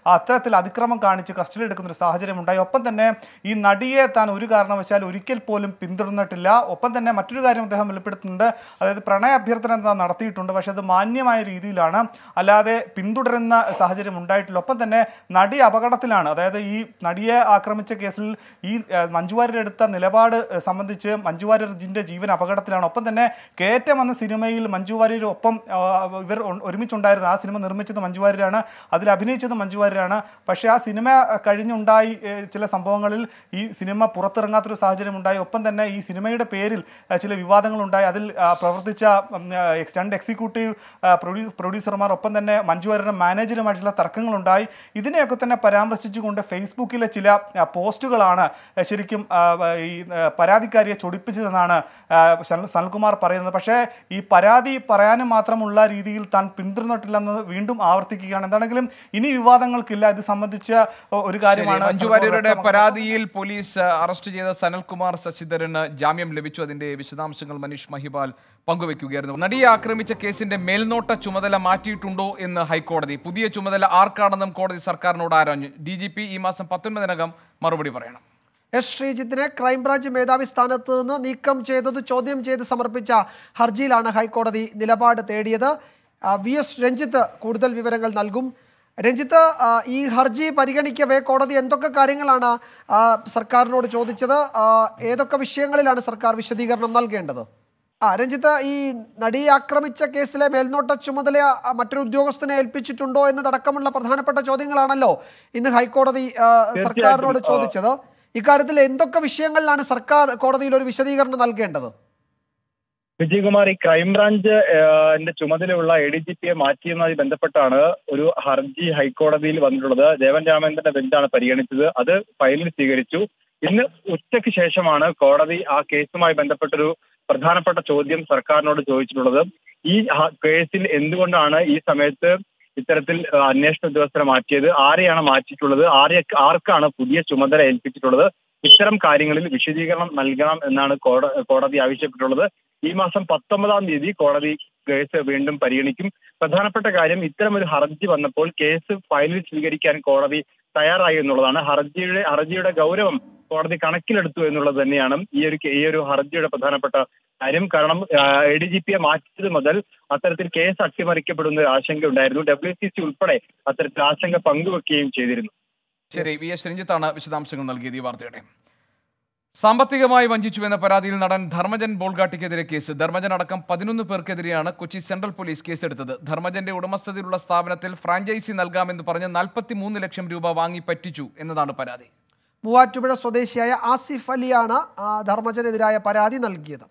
അത്തരത്തിൽ അതിക്രമം കാണിച്ച് കസ്റ്റഡി എടുക്കുന്ന ഒരു സാഹചര്യം ഉണ്ടായി ഒപ്പം തന്നെ ഈ നടിയെ താൻ ഒരു കാരണവശാൽ ഒരിക്കൽ പോലും പിന്തുടർന്നിട്ടില്ല ഒപ്പം തന്നെ മറ്റൊരു കാര്യം അദ്ദേഹം വെളിപ്പെടുത്തുന്നുണ്ട് അതായത് പ്രണയ അഭ്യർത്ഥന താൻ നടത്തിയിട്ടുണ്ട് പക്ഷെ അത് മാന്യമായ രീതിയിലാണ് അല്ലാതെ പിന്തുടരുന്ന സാഹചര്യം ഉണ്ടായിട്ടില്ല ഒപ്പം തന്നെ നടി അപകടത്തിലാണ് അതായത് ഈ നടിയെ ആക്രമിച്ച കേസിൽ ഈ ഏഹ്, മഞ്ജു വാര്യർ എടുത്ത നിലപാട് ഏഹ്, സംബന്ധിച്ച് മഞ്ജു വാര്യറിന്റെ ജീവൻ അപകടത്തിലാണ് ഒപ്പം തന്നെ കയറ്റം എന്ന സിനിമയിൽ മഞ്ജു വാര്യർ ഒപ്പം ആ, ഇവർ ഒ- ഒരുമിച്ചുണ്ടായിരുന്നു ആ സിനിമ നിർമ്മിച്ചത് മഞ്ജു വാര്യരാണ് അതിൽ അഭിനയിച്ചത് മഞ്ജു വാര്യരാണ് പക്ഷേ ആ സിനിമ അഹ്, കഴിഞ്ഞുണ്ടായി ഏഹ്, ചില സംഭവങ്ങളിൽ ഈ സിനിമ പുറത്തിറങ്ങാത്തൊരു സാഹചര്യം ഉണ്ടായി ഒപ്പം തന്നെ ഈ സിനിമയുടെ പേരിൽ അഹ്, ചില വിവാദങ്ങളുണ്ടായി അതിൽ ആ, പ്രവർത്തിച്ച ഉം, ആ, എക്സ്- രണ്ട് എക്സിക്യൂട്ടീവ് ആ, പ്രൊഡ്യൂ- പ്രൊഡ്യൂസർമാർ ഒപ്പം തന്നെ മഞ്ജു വാര്യരുടെ മാനേജറുമായിട്ടുള്ള തർക്കങ്ങളുണ്ടായി ഇതിനെയൊക്കെ തന്നെ പരാമർശിച്ചുകൊണ്ട് ഫേസ്ബുക്കിലെ ചില ആ, പോസ്റ്റുകളാണ് ആ, ശരിക്കും ആ, ഈ ആ, പരാതിക്കാരിയെ ചൊടിപ്പിച്ചതെന്നാണ് ആ, സനൽ- സനൽകുമാർ പറയുന്നത് പക്ഷേ ഈ പരാതി പറയാനും മാത്രമുള്ള രീതിയിൽ താൻ പിന്തുടർന്നിട്ടില്ലെന്ന് വീണ്ടും ആവർത്തിക്കുകയാണ് എന്താണെങ്കിലും ഇനി വിവാദങ്ങൾക്കില്ല ഇത് സംബന്ധിച്ച ഒ- ഒരു ശരി, കാര്യമാണ് മഞ്ജു സനൽകുമാർ വാര്യരുടെ വ്യക്തമാക്കുന്നത്. പരാതിയിൽ പോലീസ് അറസ്റ്റ് ചെയ്ത സനൽകുമാർ ശശിധരന് ജാമ്യം ലഭിച്ചു അതിന്റെ വിശദാംശങ്ങൾ മനീഷ് മഹിപാൽ പങ്കുവയ്ക്കുകയായിരുന്നു നടിയെ ആക്രമിച്ച കേസിന്റെ മേൽനോട്ട ചുമതല മാറ്റിയിട്ടുണ്ടോ എന്ന് ഹൈക്കോടതി പുതിയ ചുമതല ആർക്കാണെന്നും കോടതി സർക്കാരിനോട് ആരാഞ്ഞു ഡി ജി പി ഈ മാസം പത്തൊൻപതിനകം മറുപടി പറയണം എസ് ശ്രീജിത്തിനെ ക്രൈംബ്രാഞ്ച് മേധാവി സ്ഥാനത്ത് നിന്ന് നീക്കം ചെയ്തത് ചോദ്യം ചെയ്ത് സമർപ്പിച്ച ഹർജിയിലാണ് ഹൈക്കോടതി നിലപാട് തേടിയത് ആ, വി എസ് രഞ്ജിത്ത് കൂടുതൽ വിവരങ്ങൾ നൽകും രഞ്ജിത്ത് ആ, ഈ ഹർജി പരിഗണിക്കവേ കോടതി എന്തൊക്കെ കാര്യങ്ങളാണ് ആ, സർക്കാരിനോട് ചോദിച്ചത് ആ, ഏതൊക്കെ വിഷയങ്ങളിലാണ് സർക്കാർ വിശദീകരണം നൽകേണ്ടത് ആ രഞ്ജിത്ത് ഈ നടിയെ ആക്രമിച്ച കേസിലെ മേൽനോട്ട ചുമതല ആ, മറ്റൊരു ഉദ്യോഗസ്ഥനെ ഏൽപ്പിച്ചിട്ടുണ്ടോ എന്നതടക്കമുള്ള പ്രധാനപ്പെട്ട ചോദ്യങ്ങളാണല്ലോ ഇന്ന് ഹൈക്കോടതി ആ, സർക്കാരിനോട് തീർച്ചയായിട്ടും. ആ, ചോദിച്ചത് ഇക്കാര്യത്തിൽ എന്തൊക്കെ വിഷയങ്ങളിലാണ് സർക്കാർ കോടതിയിൽ ഒരു വിശദീകരണം നൽകേണ്ടത് വിജയകുമാർ ഈ ക്രൈംബ്രാഞ്ച് ന്റെ ചുമതലയുള്ള എ ഡി ജി പിയെ മാറ്റിയതുമായി ബന്ധപ്പെട്ടാണ് ഒരു ഹർജി ഹൈക്കോടതിയിൽ വന്നിട്ടുള്ളത് ദേവൻ രാമേന്ദ്രന്റെ ബെഞ്ചാണ് പരിഗണിച്ചത് അത് ഫയലിൽ സ്വീകരിച്ചു ഇന്ന് ഉച്ചയ്ക്ക് ശേഷമാണ് കോടതി ആ കേസുമായി ബന്ധപ്പെട്ടൊരു പ്രധാനപ്പെട്ട ചോദ്യം സർക്കാരിനോട് ചോദിച്ചിട്ടുള്ളത് ഈ ഹ- കേസിൽ എന്തുകൊണ്ടാണ് ഈ സമയത്ത് ഇത്തരത്തിൽ ആ, അന്വേഷണ ഉദ്യോഗസ്ഥരെ മാറ്റിയത് ആരെയാണ് മാറ്റിയിട്ടുള്ളത് ആരെ ആർക്കാണ് പുതിയ ചുമതല ഏൽപ്പിച്ചിട്ടുള്ളത് ഇത്തരം കാര്യങ്ങളിൽ വിശദീകരണം നൽകണം എന്നാണ് കോട- കോടതി ആവശ്യപ്പെട്ടുള്ളത് ഈ മാസം പത്തൊമ്പതാം തീയതി കോടതി കേസ് വീണ്ടും പരിഗണിക്കും പ്രധാനപ്പെട്ട കാര്യം ഇത്തരം ഒരു ഹർജി വന്നപ്പോൾ കേസ് ഫയലിൽ സ്വീകരിക്കാൻ കോടതി തയ്യാറായി എന്നുള്ളതാണ് ഹർജിയുടെ ഹർജിയുടെ ഗൗരവം കോടതി കണക്കിലെടുത്തു എന്നുള്ളത് തന്നെയാണ് ഈ ഒരു ഈ ഒരു ഹർജിയുടെ പ്രധാനപ്പെട്ട കാര്യം കാരണം എ ഡി ജി പിയെ മാറ്റിയത് മുതൽ അത്തരത്തിൽ കേസ് അട്ടിമറിക്കപ്പെടുന്ന ഒരു ആശങ്ക ഉണ്ടായിരുന്നു ഡബ്ല്യു സി സി ഉൾപ്പെടെ അത്തരത്തിൽ ആശങ്ക പങ്കുവെക്കുകയും ചെയ്തിരുന്നു ശരി വി എസ് രഞ്ജിത്താണ് വിശദാംശങ്ങൾ നൽകിയത് ഈ വാർത്തയുടെ സാമ്പത്തികമായി വഞ്ചിച്ചുവെന്ന പരാതിയിൽ നടൻ ധർമ്മജൻ ബോൾഗാട്ടിക്കെതിരെ കേസ് ധർമ്മജൻ അടക്കം പതിനൊന്ന് പേർക്കെതിരെയാണ് കൊച്ചി സെൻട്രൽ പോലീസ് കേസെടുത്തത് ധർമ്മജന്റെ ഉടമസ്ഥതയിലുള്ള സ്ഥാപനത്തിൽ ഫ്രാഞ്ചൈസി നൽകാമെന്ന് പറഞ്ഞ് നാൽപ്പത്തി മൂന്ന് ലക്ഷം രൂപ വാങ്ങി പറ്റിച്ചു എന്നതാണ് പരാതി മൂവാറ്റുപുഴ സ്വദേശിയായ ആസിഫ് അലിയാണ് ആ, ധർമ്മജനെതിരായ പരാതി നൽകിയത്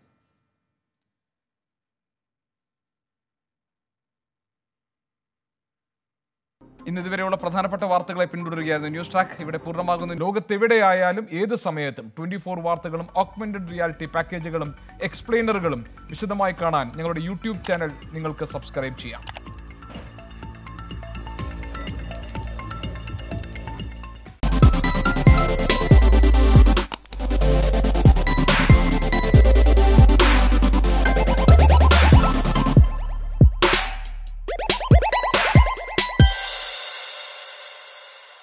ഇന്ന് ഇതുവരെയുള്ള പ്രധാനപ്പെട്ട വാർത്തകളെ പിന്തുടരുകയായിരുന്നു ന്യൂസ് ട്രാക്ക് ഇവിടെ പൂർണ്ണമാകുന്നു ലോകത്തെവിടെയായാലും ഏത് സമയത്തും ട്വന്റി ഫോർ വാർത്തകളും ഓഗ്മെന്റഡ് റിയാലിറ്റി പാക്കേജുകളും എക്സ്പ്ലെയിനറുകളും വിശദമായി കാണാൻ ഞങ്ങളുടെ യൂട്യൂബ് ചാനൽ നിങ്ങൾക്ക് സബ്സ്ക്രൈബ് ചെയ്യാം